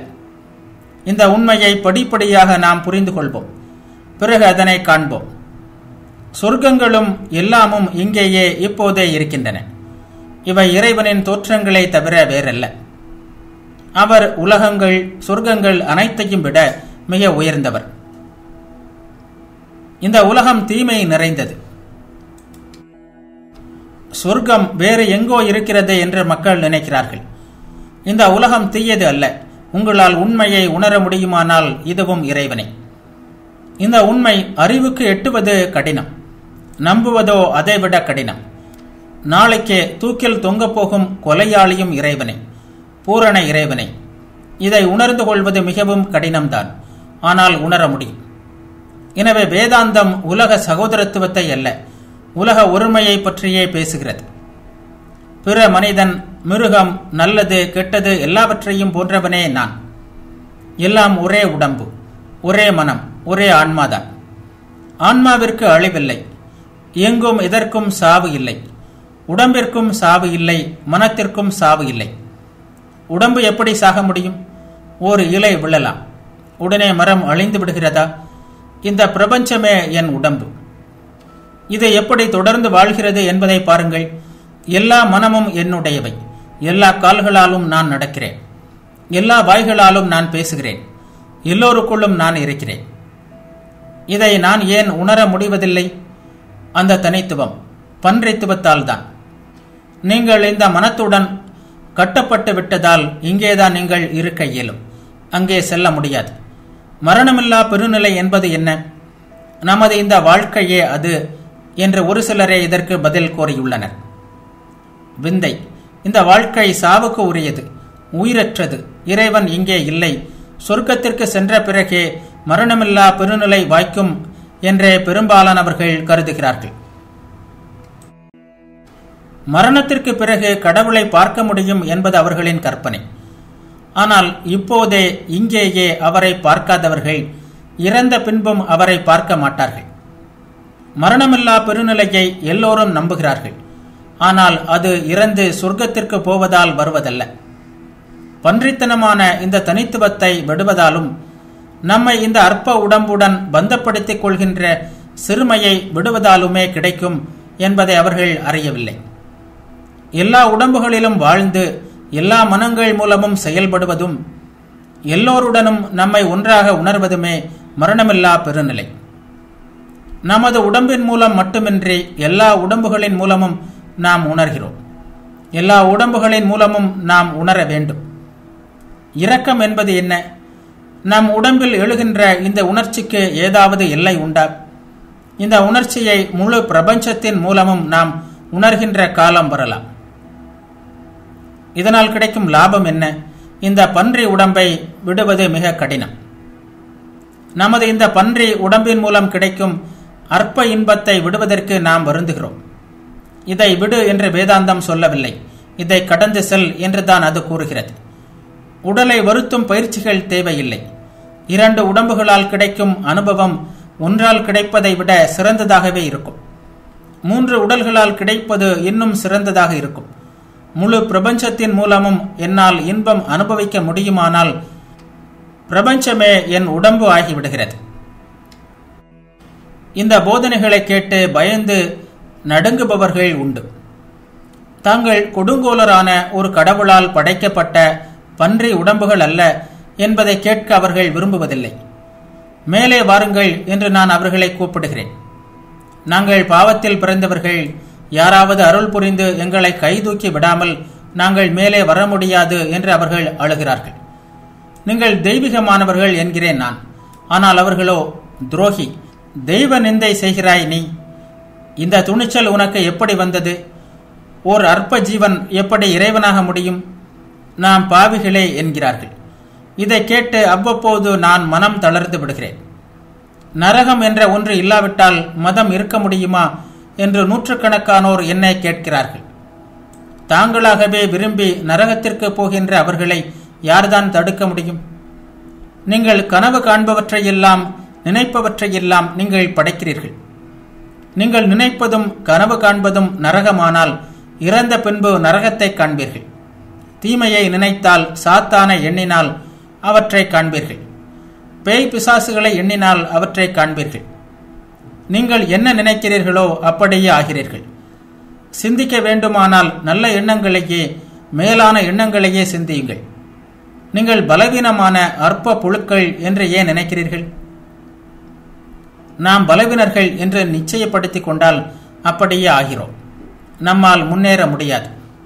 இந்த உண்மையை படிப்படியாக நாம் புரிந்து கொள்வோம் பிறகு அதனை காண்போம் சொர்க்கங்களும் எல்லாமும் இங்கேயே இப்போதே இருக்கின்றன இவை இறைவனின் தோற்றங்களை தவிர வேறல்ல அவர் உலகங்கள் சொர்க்கங்கள் அனைத்தையும் விட மிக உயர்ந்தவர் இந்த உலகம் தீமை நிறைந்தது சொர்க்கம் வேறு எங்கோ இருக்கிறது என்று மக்கள் நினைக்கிறார்கள் இந்த உலகம் தீயது அல்ல உங்களால் உண்மையை உணர முடியுமானால் இதுவும் இறைவனே இந்த உண்மை அறிவுக்கு எட்டுவது கடினம் நம்புவதோ அதைவிட கடினம் நாளைக்கே தூக்கில் தொங்கப் போகும் கொலையாளியும் இறைவனே பூரண இறைவனே இதை உணர்ந்து கொள்வது மிகவும் கடினம்தான் ஆனால் உணர முடியும் எனவே வேதாந்தம் உலக சகோதரத்துவத்தை அல்ல உலக ஒருமையை பற்றியே பேசுகிறது பிற மனிதன் மிருகம் நல்லது கெட்டது எல்லாவற்றையும் போன்றவனே நான் எல்லாம் ஒரே உடம்பு ஒரே மனம் ஒரே ஆன்மாதான் ஆன்மாவிற்கு அழிவில்லை எங்கும் எதற்கும் சாவு இல்லை உடம்பிற்கும் சாவு இல்லை மனத்திற்கும் சாவு இல்லை உடம்பு எப்படி சாக முடியும் ஒரு இலை விழலாம் உடனே மரம் அழிந்து விடுகிறதா இந்த பிரபஞ்சமே என் உடம்பு இது எப்படி தொடர்ந்து வாழ்கிறது என்பதை பாருங்கள் எல்லா மனமும் என்னுடையவை எல்லா கால்களாலும் நான் நடக்கிறேன் எல்லா வாய்களாலும் நான் பேசுகிறேன் எல்லோருக்குள்ளும் நான் இருக்கிறேன் இதை நான் ஏன் உணர முடிவதில்லை அந்த தனித்துவம் பன்றித்துவத்தால் தான் நீங்கள் இந்த மனத்துடன் கட்டப்பட்டு விட்டதால் இங்கேதான் நீங்கள் இருக்க இயலும் அங்கே செல்ல முடியாது மரணமில்லா பெருநிலை என்பது என்ன நமது இந்த வாழ்க்கையே அது என்று ஒரு சிலரே இதற்கு பதில் கோரியுள்ளனர் விந்தை இந்த வாழ்க்கை சாவுக்கு உரியது உயிரற்றது இறைவன் இங்கே இல்லை சொர்க்கத்திற்கு சென்ற பிறகே மரணமில்லா பெருநிலை வாய்க்கும் என்றே பெரும்பாலானவர்கள் கருதுகிறார்கள் மரணத்திற்கு பிறகு கடவுளை பார்க்க முடியும் என்பது அவர்களின் கற்பனை ஆனால் இப்போதே இங்கேயே அவரை பார்க்காதவர்கள் இறந்த பின்பும் அவரை பார்க்க மாட்டார்கள் மரணமில்லா பெருநிலையை எல்லோரும் நம்புகிறார்கள் ஆனால் அது இறந்து சொர்க்கத்திற்கு போவதால் வருவதல்ல பன்றித்தனமான இந்த தனித்துவத்தை விடுவதாலும் நம்மை இந்த அற்ப உடம்புடன் பந்தப்படுத்திக் கொள்கின்ற சிறுமையை விடுவதாலுமே கிடைக்கும் என்பதை அவர்கள் அறியவில்லை எல்லா உடம்புகளிலும் வாழ்ந்து எல்லா மனங்கள் மூலமும் செயல்படுவதும் எல்லோருடனும் நம்மை ஒன்றாக உணர்வதுமே மரணமில்லா பெருநிலை நமது உடம்பின் மூலம் மட்டுமின்றி எல்லா உடம்புகளின் மூலமும் நாம் உணர்கிறோம் எல்லா உடம்புகளின் மூலமும் நாம் உணர வேண்டும் இரக்கம் என்பது என்ன நம் உடம்பில் எழுகின்ற இந்த உணர்ச்சிக்கு ஏதாவது எல்லை உண்டா இந்த உணர்ச்சியை முழு பிரபஞ்சத்தின் மூலமும் நாம் உணர்கின்ற காலம் வரலாம் இதனால் கிடைக்கும் லாபம் என்ன இந்த பன்றி உடம்பை விடுவது மிக கடினம் நமது இந்த பன்றி உடம்பின் மூலம் கிடைக்கும் அற்ப இன்பத்தை விடுவதற்கு நாம் வருந்துகிறோம் இதை விடு என்று வேதாந்தம் சொல்லவில்லை இதை கடந்து செல் என்று தான் அது கூறுகிறது உடலை வருத்தும் பயிற்சிகள் தேவையில்லை இரண்டு உடம்புகளால் கிடைக்கும் அனுபவம் ஒன்றால் கிடைப்பதை விட சிறந்ததாகவே இருக்கும் மூன்று உடல்களால் கிடைப்பது இன்னும் சிறந்ததாக இருக்கும் முழு பிரபஞ்சத்தின் மூலமும் என்னால் இன்பம் அனுபவிக்க முடியுமானால் பிரபஞ்சமே என் உடம்பு ஆகிவிடுகிறது இந்த போதனைகளை கேட்டு பயந்து நடுங்குபவர்கள் உண்டு தாங்கள் கொடுங்கோலரான ஒரு கடவுளால் படைக்கப்பட்ட பன்றி உடம்புகள் அல்ல என்பதை கேட்க அவர்கள் விரும்புவதில்லை மேலே வாருங்கள் என்று நான் அவர்களை கூப்பிடுகிறேன் நாங்கள் பாவத்தில் பிறந்தவர்கள் யாராவது அருள் புரிந்து எங்களை கைதூக்கி விடாமல் நாங்கள் மேலே வர முடியாது என்று அவர்கள் அழுகிறார்கள் நீங்கள் தெய்வீகமானவர்கள் என்கிறேன் நான் ஆனால் அவர்களோ துரோகி தெய்வ நிந்தை செய்கிறாய் நீ இந்த துணிச்சல் உனக்கு எப்படி வந்தது ஓர் அற்ப ஜீவன் எப்படி இறைவனாக முடியும் நாம் பாவிகளே என்கிறார்கள் இதை கேட்டு அவ்வப்போது நான் மனம் தளர்ந்து விடுகிறேன் நரகம் என்ற ஒன்று இல்லாவிட்டால் மதம் இருக்க முடியுமா என்று நூற்றுக்கணக்கானோர் என்னை கேட்கிறார்கள் தாங்களாகவே விரும்பி நரகத்திற்கு போகின்ற அவர்களை யார்தான் தடுக்க முடியும் நீங்கள் கனவு காண்பவற்றையெல்லாம் நினைப்பவற்றையெல்லாம் நீங்கள் படைக்கிறீர்கள் நீங்கள் நினைப்பதும் கனவு காண்பதும் நரகமானால் இறந்த பின்பு நரகத்தை காண்பீர்கள் தீமையை நினைத்தால் சாத்தான எண்ணினால் அவற்றை காண்பீர்கள் பேய் பிசாசுகளை எண்ணினால் அவற்றை காண்பீர்கள் நீங்கள் என்ன நினைக்கிறீர்களோ அப்படியே ஆகிறீர்கள் சிந்திக்க வேண்டுமானால் நல்ல எண்ணங்களையே மேலான எண்ணங்களையே சிந்தியுங்கள் நீங்கள் பலவீனமான அற்ப புழுக்கள் என்று ஏன் நினைக்கிறீர்கள் நாம் பலவீனர்கள் என்று நிச்சயப்படுத்திக் கொண்டால் அப்படியே ஆகிறோம் நம்மால் முன்னேற முடியாது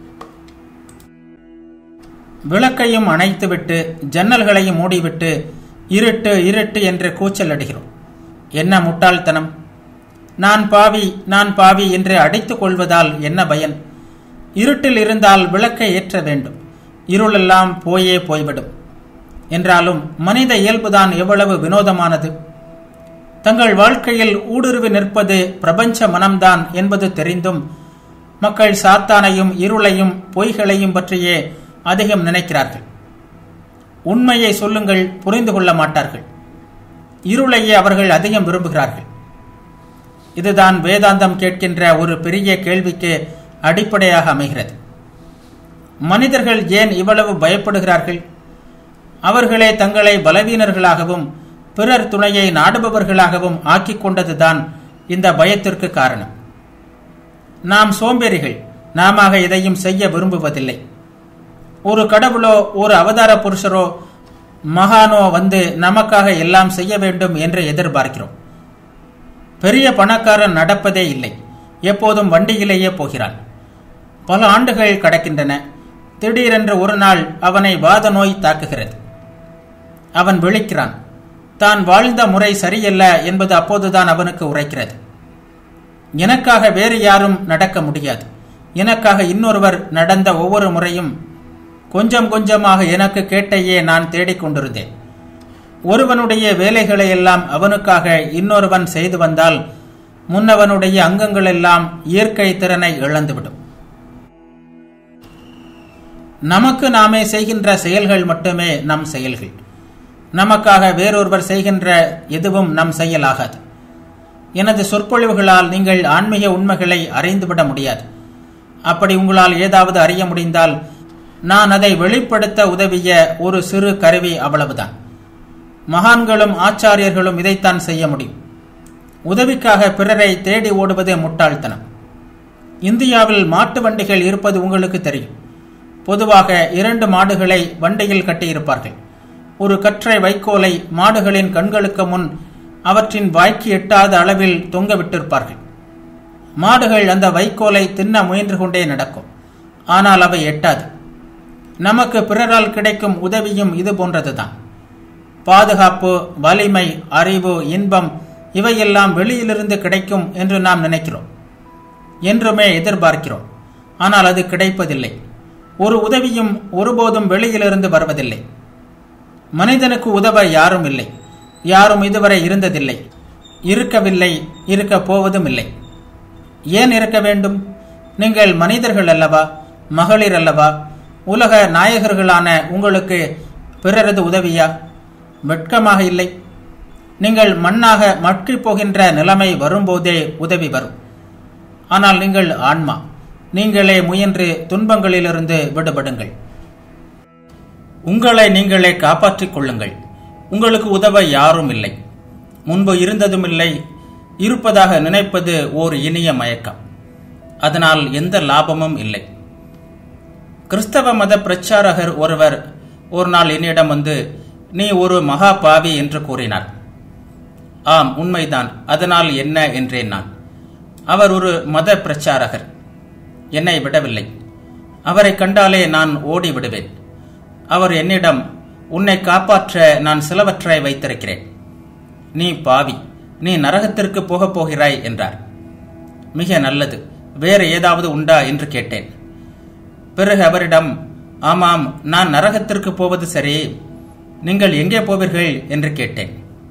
விளக்கையும் அணைத்துவிட்டு ஜன்னல்களையும் மூடிவிட்டு இருட்டு இருட்டு என்று கூச்சல் அடிகிறோம் என்ன முட்டாள்தனம் நான் பாவி நான் பாவி என்று அடித்துக் கொள்வதால் என்ன பயன் இருட்டில் இருந்தால் விளக்கை ஏற்ற வேண்டும் இருளெல்லாம் போயே போய்விடும் என்றாலும் மனித இயல்புதான் எவ்வளவு வினோதமானது தங்கள் வாழ்க்கையில் ஊடுருவி நிற்பது பிரபஞ்ச மனம்தான் என்பது தெரிந்தும் மக்கள் சாத்தானையும் இருளையும் பொய்களையும் பற்றியே அதிகம் நினைக்கிறார்கள் உண்மையை சொல்லுங்கள் புரிந்து கொள்ள மாட்டார்கள் இருளையே அவர்கள் அதிகம் விரும்புகிறார்கள் இதுதான் வேதாந்தம் கேட்கின்ற ஒரு பெரிய கேள்விக்கு அடிப்படையாக அமைகிறது மனிதர்கள் ஏன் இவ்வளவு பயப்படுகிறார்கள் அவர்களே தங்களை பலவீனர்களாகவும் பிறர் துணையை நாடுபவர்களாகவும் ஆக்கிக் கொண்டதுதான் இந்த பயத்திற்கு காரணம் நாம் சோம்பேறிகள் நாம எதையும் செய்ய விரும்புவதில்லை ஒரு கடவுளோ ஒரு அவதார புருஷரோ மகானோ வந்து நமக்காக எல்லாம் செய்ய வேண்டும் என்று எதிர்பார்க்கிறோம் பெரிய பணக்காரன் நடப்பதே இல்லை எப்போதும் வண்டியிலேயே போகிறான் பல ஆண்டுகள் கடக்கின்றன திடீரென்று ஒரு நாள் அவனை வாத நோய் தாக்குகிறது அவன் விழிக்கிறான் தான் வாழ்ந்த முறை சரியல்ல என்பது அப்போதுதான் அவனுக்கு உரைக்கிறது எனக்காக வேறு யாரும் நடக்க முடியாது எனக்காக இன்னொருவர் நடந்த ஒவ்வொரு முறையும் கொஞ்சம் கொஞ்சமாக எனக்கு கேட்டையே நான் தேடிக்கொண்டிருந்தேன் ஒருவனுடைய வேலைகளை எல்லாம் அவனுக்காக இன்னொருவன் செய்து வந்தால் முன்னவனுடைய அங்கங்கள் எல்லாம் இயற்கை திறனை இழந்துவிடும் நமக்கு நாமே செய்கின்ற செயல்கள் மட்டுமே நம் செயல்கள் நமக்காக வேறொருவர் செய்கின்ற எதுவும் நம் செயலாகாது எனது சொற்பொழிவுகளால் நீங்கள் ஆன்மீக உண்மைகளை அறிந்துவிட முடியாது அப்படி உங்களால் ஏதாவது அறிய முடிந்தால் நான் அதை வெளிப்படுத்த உதவிய ஒரு சிறு கருவி அவ்வளவுதான் மகான்களும் ஆச்சாரியர்களும் இதைத்தான் செய்ய முடியும் உதவிக்காக பிறரை தேடி ஓடுவது முட்டாள்தனம் இந்தியாவில் மாட்டு வண்டிகள் இருப்பது உங்களுக்கு தெரியும் பொதுவாக இரண்டு மாடுகளை வண்டியில் கட்டியிருப்பார்கள் ஒரு கற்றை வைக்கோலை மாடுகளின் கண்களுக்கு முன் அவற்றின் வாய்க்கு எட்டாத அளவில் தொங்க விட்டிருப்பார்கள் மாடுகள் அந்த வைக்கோலை தின்ன முயன்று கொண்டே நடக்கும் ஆனால் அவை எட்டாது நமக்கு பிறரால் கிடைக்கும் உதவியும் இது போன்றதுதான் பாதுகாப்பு வலிமை அறிவு இன்பம் இவையெல்லாம் வெளியிலிருந்து கிடைக்கும் என்று நாம் நினைக்கிறோம் என்றுமே எதிர்பார்க்கிறோம் ஆனால் அது கிடைப்பதில்லை ஒரு உதவியும் ஒருபோதும் வெளியிலிருந்து வருவதில்லை மனிதனுக்கு உதவ யாரும் இல்லை யாரும் இதுவரை இருந்ததில்லை இருக்கவில்லை இருக்க போவதும் இல்லை ஏன் இருக்க வேண்டும் நீங்கள் மனிதர்கள் அல்லவா மகளிர் அல்லவா உலக நாயகர்களான உங்களுக்கு பிறரது உதவியா வெட்கமாக இல்லை நீங்கள் மண்ணாக மட்கிப் போகின்ற நிலைமை வரும்போதே உதவி வரும் ஆனால் நீங்கள் ஆன்மா நீங்களே முயன்று துன்பங்களிலிருந்து விடுபடுங்கள் உங்களை நீங்களே காப்பாற்றிக் கொள்ளுங்கள் உங்களுக்கு உதவ யாரும் இல்லை முன்பு இருந்ததும் இல்லை இருப்பதாக நினைப்பது ஓர் இனிய மயக்கம் அதனால் எந்த லாபமும் இல்லை கிறிஸ்தவ மத பிரச்சாரகர் ஒருவர் ஒரு நாள் என்னிடம் வந்து நீ ஒரு மகா பாவி என்று கூறினார் ஆம் உண்மைதான் அதனால் என்ன என்றேன் நான் அவர் ஒரு மத பிரச்சாரகர் என்னை விடவில்லை அவரை கண்டாலே நான் ஓடி விடுவேன் அவர் என்னிடம் உன்னை காப்பாற்ற நான் சிலவற்றை வைத்திருக்கிறேன் நீ பாவி நீ நரகத்திற்கு போகப் போகிறாய் என்றார் மிக நல்லது வேறு ஏதாவது உண்டா என்று கேட்டேன் பிறகு அவரிடம் ஆமாம் நான் நரகத்திற்கு போவது சரி நீங்கள் எங்கே போவீர்கள் என்று கேட்டேன்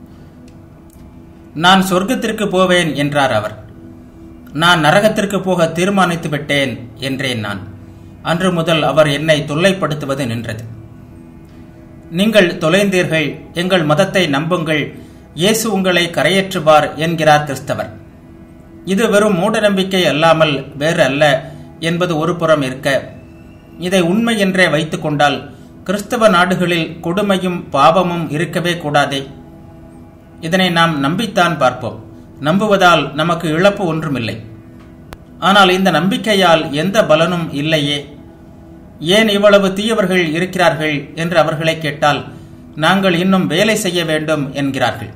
நான் சொர்க்கத்திற்கு போவேன் என்றார் அவர் நான் நரகத்திற்கு போக தீர்மானித்து விட்டேன் என்றேன் நான் அன்று முதல் அவர் என்னை தொல்லைப்படுத்துவது நின்றது நீங்கள் தொலைந்தீர்கள் எங்கள் மதத்தை நம்புங்கள் இயேசு உங்களை கரையேற்றுவார் என்கிறார் கிறிஸ்தவர் இது வெறும் மூடநம்பிக்கை அல்லாமல் வேறு அல்ல என்பது ஒரு புறம் இருக்க இதை உண்மை என்றே வைத்துக் கொண்டால் கிறிஸ்தவ நாடுகளில் கொடுமையும் பாவமும் இருக்கவே கூடாதே இதனை நாம் நம்பித்தான் பார்ப்போம் நம்புவதால் நமக்கு இழப்பு ஒன்றுமில்லை ஆனால் இந்த நம்பிக்கையால் எந்த பலனும் இல்லையே ஏன் இவ்வளவு தீயவர்கள் இருக்கிறார்கள் என்று அவர்களை கேட்டால் நாங்கள் இன்னும் வேலை செய்ய வேண்டும் என்கிறார்கள்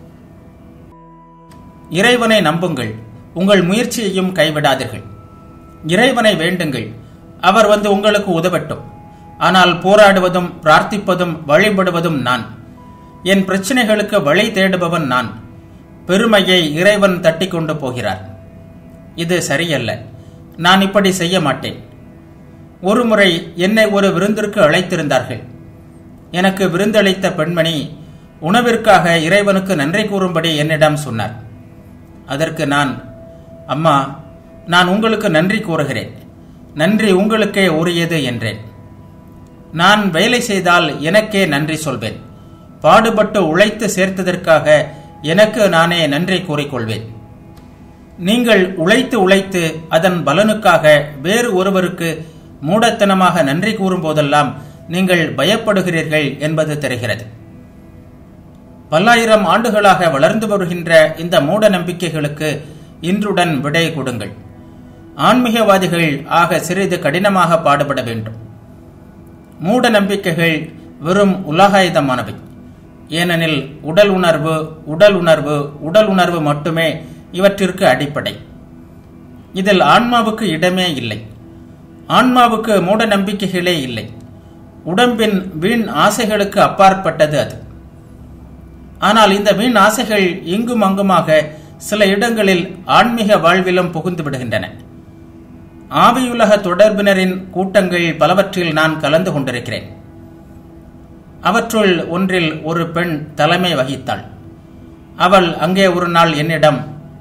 இறைவனை நம்புங்கள் உங்கள் முயற்சியையும் கைவிடாதீர்கள் இறைவனை வேண்டுங்கள் அவர் வந்து உங்களுக்கு உதவட்டும் ஆனால் போராடுவதும் பிரார்த்திப்பதும் வழிபடுவதும் நான் என் பிரச்சனைகளுக்கு வழி தேடுபவன் நான் பெருமையை இறைவன் தட்டி கொண்டு போகிறார் இது சரியல்ல நான் இப்படி செய்ய மாட்டேன் ஒருமுறை என்னை ஒரு விருந்திற்கு அழைத்திருந்தார்கள் எனக்கு விருந்தளித்த பெண்மணி உணவிற்காக இறைவனுக்கு நன்றி கூறும்படி என்னிடம் சொன்னார் அதற்கு நான் அம்மா நான் உங்களுக்கு நன்றி கூறுகிறேன் நன்றி உங்களுக்கே உரியது என்றேன் நான் வேலை செய்தால் எனக்கே நன்றி சொல்வேன் பாடுபட்டு உழைத்து சேர்த்ததற்காக எனக்கு நானே நன்றி கூறிக்கொள்வேன் நீங்கள் உழைத்து உழைத்து அதன் பலனுக்காக வேறு ஒருவருக்கு மூடத்தனமாக நன்றி கூறும்போதெல்லாம் நீங்கள் பயப்படுகிறீர்கள் என்பது தெரிகிறது பல்லாயிரம் ஆண்டுகளாக வளர்ந்து வருகின்ற இந்த மூட நம்பிக்கைகளுக்கு இன்றுடன் விடை கொடுங்கள் ஆன்மீகவாதிகள் ஆக சிறிது கடினமாக பாடுபட வேண்டும் மூட நம்பிக்கைகள் வெறும் உலகாயுதமானவை ஏனெனில் உடல் உணர்வு உடல் உணர்வு உடல் உணர்வு மட்டுமே இவற்றிற்கு அடிப்படை இதில் ஆன்மாவுக்கு இடமே இல்லை ஆன்மாவுக்கு மூட நம்பிக்கைகளே இல்லை உடம்பின் வீண் ஆசைகளுக்கு அப்பாற்பட்டது அது ஆனால் இந்த வீண் ஆசைகள் இங்கும் அங்குமாக சில இடங்களில் ஆன்மீக வாழ்விலும் புகுந்து விடுகின்றன ஆவியுலக தொடர்பினரின் கூட்டங்கள் பலவற்றில் நான் கலந்து கொண்டிருக்கிறேன் அவற்றுள் ஒன்றில் ஒரு பெண் தலைமை வகித்தாள் அவள் அங்கே ஒரு நாள் என்னிடம்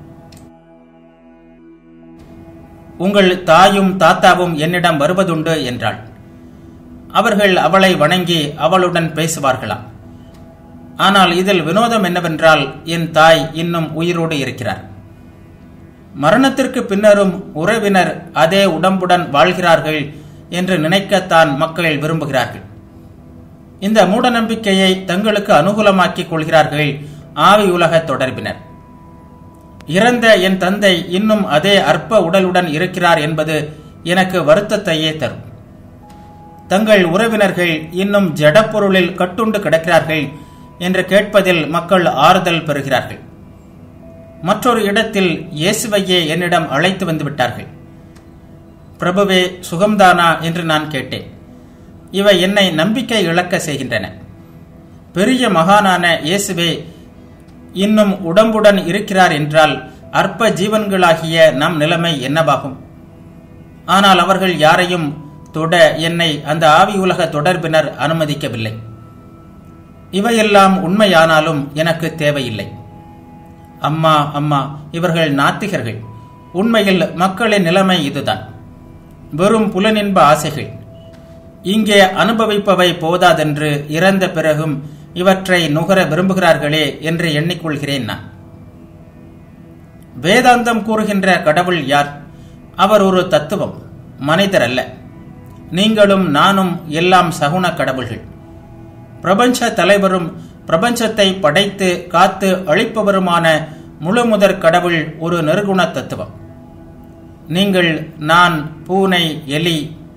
உங்கள் தாயும் தாத்தாவும் என்னிடம் வருவதுண்டு என்றாள் அவர்கள் அவளை வணங்கி அவளுடன் பேசுவார்களாம் ஆனால் இதில் வினோதம் என்னவென்றால் என் தாய் இன்னும் உயிரோடு இருக்கிறார் மரணத்திற்கு பின்னரும் உறவினர் அதே உடம்புடன் வாழ்கிறார்கள் என்று நினைக்கத்தான் மக்கள் விரும்புகிறார்கள் இந்த மூடநம்பிக்கையை தங்களுக்கு அனுகூலமாக்கிக் கொள்கிறார்கள் ஆவி உலக தொடர்பினர் இறந்த என் தந்தை இன்னும் அதே அற்ப உடலுடன் இருக்கிறார் என்பது எனக்கு வருத்தத்தையே தரும் தங்கள் உறவினர்கள் இன்னும் ஜடப்பொருளில் கட்டுண்டு கிடக்கிறார்கள் என்று கேட்பதில் மக்கள் ஆறுதல் பெறுகிறார்கள் மற்றொரு இடத்தில் இயேசுவையே என்னிடம் அழைத்து வந்து விட்டார்கள் பிரபுவே சுகம்தானா என்று நான் கேட்டேன் இவை என்னை நம்பிக்கை இழக்க செய்கின்றன பெரிய மகானான இயேசுவே இன்னும் உடம்புடன் இருக்கிறார் என்றால் அற்ப ஜீவன்களாகிய நம் நிலைமை என்னவாகும் ஆனால் அவர்கள் யாரையும் தொட என்னை அந்த ஆவி உலக தொடர்பினர் அனுமதிக்கவில்லை இவையெல்லாம் உண்மையானாலும் எனக்கு தேவையில்லை அம்மா அம்மா இவர்கள் நாத்திகர்கள் உண்மையில் மக்களின் நிலைமை இதுதான் வெறும் புலனின்ப ஆசைகள் இங்கே அனுபவிப்பவை போதாதென்று இறந்த பிறகும் இவற்றை நுகர விரும்புகிறார்களே என்று எண்ணிக்கொள்கிறேன் நான் வேதாந்தம் கூறுகின்ற கடவுள் யார் அவர் ஒரு தத்துவம் மனிதர் அல்ல நீங்களும் நானும் எல்லாம் சகுன கடவுள்கள் பிரபஞ்ச தலைவரும் பிரபஞ்சத்தை படைத்து காத்து அழிப்பவருமான முழுமுதற் கடவுள் ஒரு நிர்குண தத்துவம் நீங்கள் நான் பூனை எலி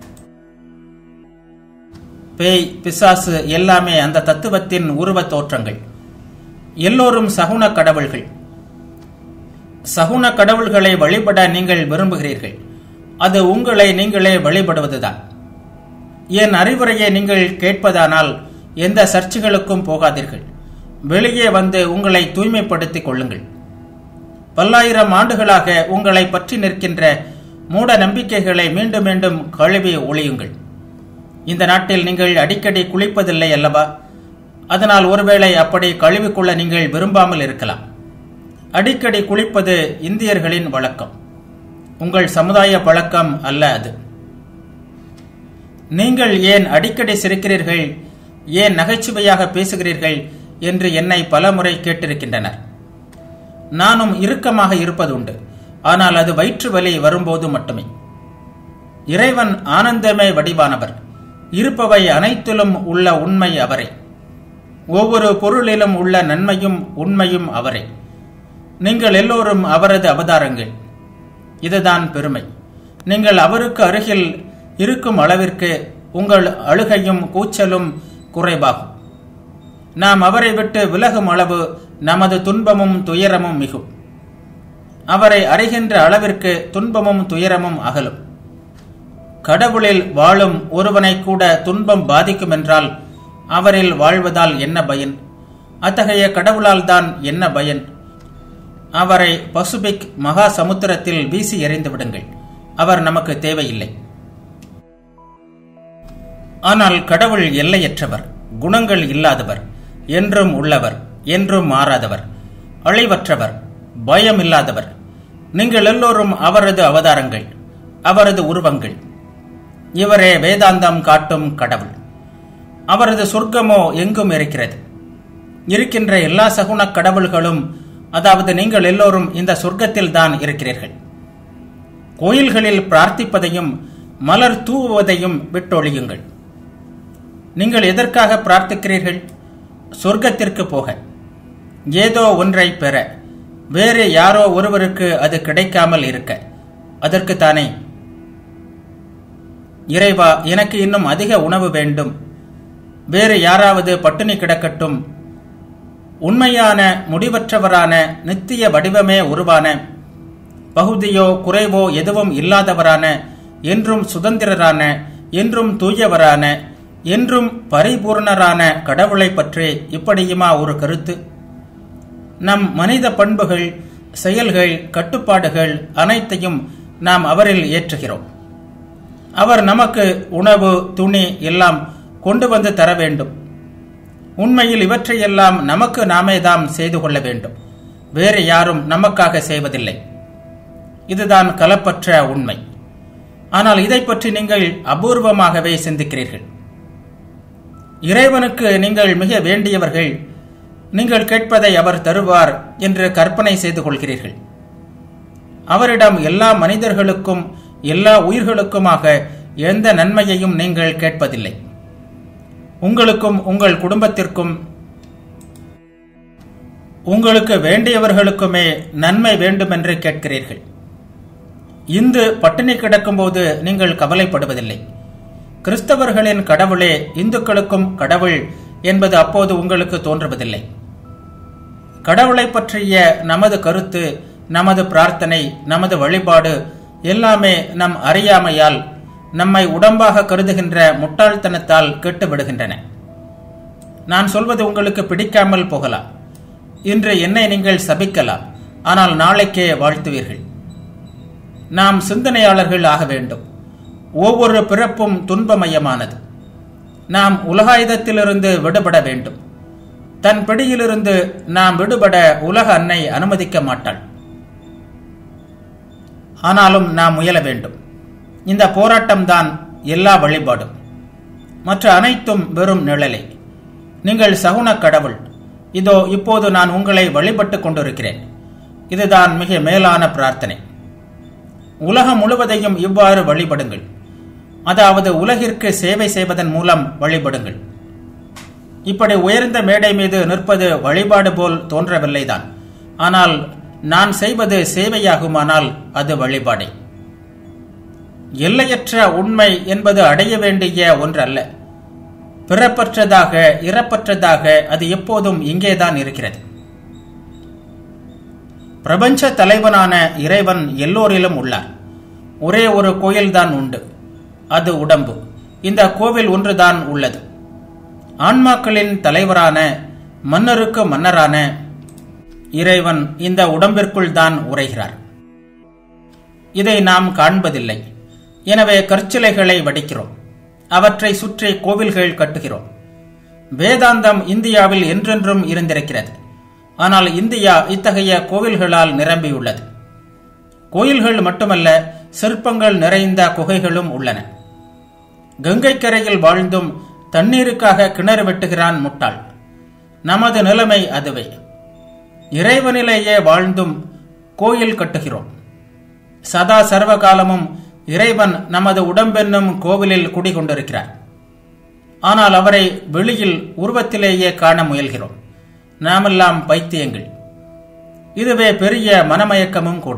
பேய் பிசாசு எல்லாமே அந்த தத்துவத்தின் உருவ தோற்றங்கள் எல்லோரும் சகுன கடவுள்கள் சகுன கடவுள்களை வழிபட நீங்கள் விரும்புகிறீர்கள் அது உங்களை நீங்களே வழிபடுவதுதான் என் அறிவுரையை நீங்கள் கேட்பதானால் எந்த சர்ச்சைகளுக்கும் போகாதீர்கள் வெளியே வந்து உங்களை தூய்மைப்படுத்திக் கொள்ளுங்கள் பல்லாயிரம் ஆண்டுகளாக உங்களை பற்றி நிற்கின்ற மூட நம்பிக்கைகளை மீண்டும் மீண்டும் கழுவி ஒழியுங்கள் இந்த நாட்டில் நீங்கள் அடிக்கடி குளிப்பதில்லை அல்லவா அதனால் ஒருவேளை அப்படி கழுவிக்கொள்ள நீங்கள் விரும்பாமல் இருக்கலாம் அடிக்கடி குளிப்பது இந்தியர்களின் வழக்கம் உங்கள் சமுதாய பழக்கம் அல்ல அது நீங்கள் ஏன் அடிக்கடி சிரிக்கிறீர்கள் ஏன் நகைச்சுவையாக பேசுகிறீர்கள் என்று என்னை பலமுறை கேட்டிருக்கின்றனர் நானும் இறுக்கமாக இருப்பதுண்டு ஆனால் அது வயிற்று வலி வரும்போது மட்டுமே இறைவன் ஆனந்தமே வடிவானவர் இருப்பவை அனைத்திலும் உள்ள உண்மை அவரே ஒவ்வொரு பொருளிலும் உள்ள நன்மையும் உண்மையும் அவரே நீங்கள் எல்லோரும் அவரது அவதாரங்கள் இதுதான் பெருமை நீங்கள் அவருக்கு அருகில் இருக்கும் அளவிற்கு உங்கள் அழுகையும் கூச்சலும் குறைவாகும் நாம் அவரை விட்டு விலகும் அளவு நமது துன்பமும் துயரமும் மிகும் அவரை அறிகின்ற அளவிற்கு துன்பமும் துயரமும் அகலும் கடவுளில் வாழும் ஒருவனை கூட துன்பம் பாதிக்கும் என்றால் அவரில் வாழ்வதால் என்ன பயன் அத்தகைய கடவுளால் தான் என்ன பயன் அவரை பசுபிக் மகா சமுத்திரத்தில் வீசி எறிந்து விடுங்கள் அவர் நமக்கு தேவையில்லை ஆனால் கடவுள் எல்லையற்றவர் குணங்கள் இல்லாதவர் என்றும் உள்ளவர் என்றும் மாறாதவர் அழிவற்றவர் பயம் இல்லாதவர் நீங்கள் எல்லோரும் அவரது அவதாரங்கள் அவரது உருவங்கள் இவரே வேதாந்தம் காட்டும் கடவுள் அவரது சொர்க்கமோ எங்கும் இருக்கிறது இருக்கின்ற எல்லா சகுன கடவுள்களும் அதாவது நீங்கள் எல்லோரும் இந்த சொர்க்கத்தில் தான் இருக்கிறீர்கள் கோயில்களில் பிரார்த்திப்பதையும் மலர் தூவுவதையும் விட்டொழியுங்கள் நீங்கள் எதற்காக பிரார்த்திக்கிறீர்கள் சொர்க்கத்திற்கு போக ஏதோ ஒன்றை பெற வேறு யாரோ ஒருவருக்கு அது கிடைக்காமல் இருக்க அதற்கு தானே இறைவா எனக்கு இன்னும் அதிக உணவு வேண்டும் வேறு யாராவது பட்டினி கிடக்கட்டும் உண்மையான முடிவற்றவரான நித்திய வடிவமே உருவான பகுதியோ குறைவோ எதுவும் இல்லாதவரான என்றும் சுதந்திரரான என்றும் தூயவரான என்றும் பரிபூர்ணரான கடவுளை பற்றி இப்படியுமா ஒரு கருத்து நம் மனித பண்புகள் செயல்கள் கட்டுப்பாடுகள் அனைத்தையும் நாம் அவரில் ஏற்றுகிறோம் அவர் நமக்கு உணவு துணி எல்லாம் கொண்டு வந்து தர வேண்டும் உண்மையில் இவற்றையெல்லாம் நமக்கு நாமே தாம் செய்து கொள்ள வேண்டும் வேறு யாரும் நமக்காக செய்வதில்லை இதுதான் கலப்பற்ற உண்மை ஆனால் இதை பற்றி நீங்கள் அபூர்வமாகவே சிந்திக்கிறீர்கள் இறைவனுக்கு நீங்கள் மிக வேண்டியவர்கள் நீங்கள் கேட்பதை அவர் தருவார் என்று கற்பனை செய்து கொள்கிறீர்கள் அவரிடம் எல்லா மனிதர்களுக்கும் எல்லா உயிர்களுக்குமாக எந்த நன்மையையும் நீங்கள் கேட்பதில்லை உங்களுக்கும் உங்கள் குடும்பத்திற்கும் உங்களுக்கு வேண்டியவர்களுக்குமே நன்மை வேண்டும் என்று கேட்கிறீர்கள் இந்து பட்டினி கிடக்கும்போது நீங்கள் கவலைப்படுவதில்லை கிறிஸ்தவர்களின் கடவுளே இந்துக்களுக்கும் கடவுள் என்பது அப்போது உங்களுக்கு தோன்றுவதில்லை கடவுளை பற்றிய நமது கருத்து நமது பிரார்த்தனை நமது வழிபாடு எல்லாமே நம் அறியாமையால் நம்மை உடம்பாக கருதுகின்ற முட்டாள்தனத்தால் கெட்டுவிடுகின்றன நான் சொல்வது உங்களுக்கு பிடிக்காமல் போகலாம் இன்று என்னை நீங்கள் சபிக்கலாம் ஆனால் நாளைக்கே வாழ்த்துவீர்கள் நாம் சிந்தனையாளர்கள் ஆக வேண்டும் ஒவ்வொரு பிறப்பும் துன்பமயமானது நாம் உலகாயுதத்திலிருந்து விடுபட வேண்டும் தன் பிடியிலிருந்து நாம் விடுபட உலக அன்னை அனுமதிக்க மாட்டாள் ஆனாலும் நாம் முயல வேண்டும் இந்த போராட்டம்தான் எல்லா வழிபாடும் மற்ற அனைத்தும் வெறும் நிழலே நீங்கள் சகுன கடவுள் இதோ இப்போது நான் உங்களை வழிபட்டுக் கொண்டிருக்கிறேன் இதுதான் மிக மேலான பிரார்த்தனை உலகம் முழுவதையும் இவ்வாறு வழிபடுங்கள் அதாவது உலகிற்கு சேவை செய்வதன் மூலம் வழிபடுங்கள் இப்படி உயர்ந்த மேடை மீது நிற்பது வழிபாடு போல் தோன்றவில்லைதான் ஆனால் நான் செய்வது சேவையாகுமானால் அது வழிபாடே எல்லையற்ற உண்மை என்பது அடைய வேண்டிய ஒன்றல்ல பிறப்பற்றதாக இறப்பற்றதாக அது எப்போதும் இங்கேதான் இருக்கிறது பிரபஞ்ச தலைவனான இறைவன் எல்லோரிலும் உள்ளார் ஒரே ஒரு கோயில்தான் உண்டு அது உடம்பு இந்த கோவில் ஒன்றுதான் உள்ளது ஆன்மாக்களின் தலைவரான மன்னருக்கு மன்னரான இறைவன் இந்த உடம்பிற்குள் தான் உரைகிறார் இதை நாம் காண்பதில்லை எனவே கற்சிலைகளை வடிக்கிறோம் அவற்றை சுற்றி கோவில்கள் கட்டுகிறோம் வேதாந்தம் இந்தியாவில் என்றென்றும் இருந்திருக்கிறது ஆனால் இந்தியா இத்தகைய கோவில்களால் நிரம்பியுள்ளது கோயில்கள் மட்டுமல்ல சிற்பங்கள் நிறைந்த குகைகளும் உள்ளன கங்கை கரையில் வாழ்ந்தும் தண்ணீருக்காக கிணறு வெட்டுகிறான் முட்டாள் நமது நிலைமை அதுவே இறைவனிலேயே வாழ்ந்தும் கோயில் கட்டுகிறோம் சதா சர்வகாலமும் இறைவன் நமது உடம்பென்னும் கோவிலில் குடிகொண்டிருக்கிறார் ஆனால் அவரை வெளியில் உருவத்திலேயே காண முயல்கிறோம் நாமெல்லாம் பைத்தியங்கள் இதுவே பெரிய மனமயக்கமும் கூட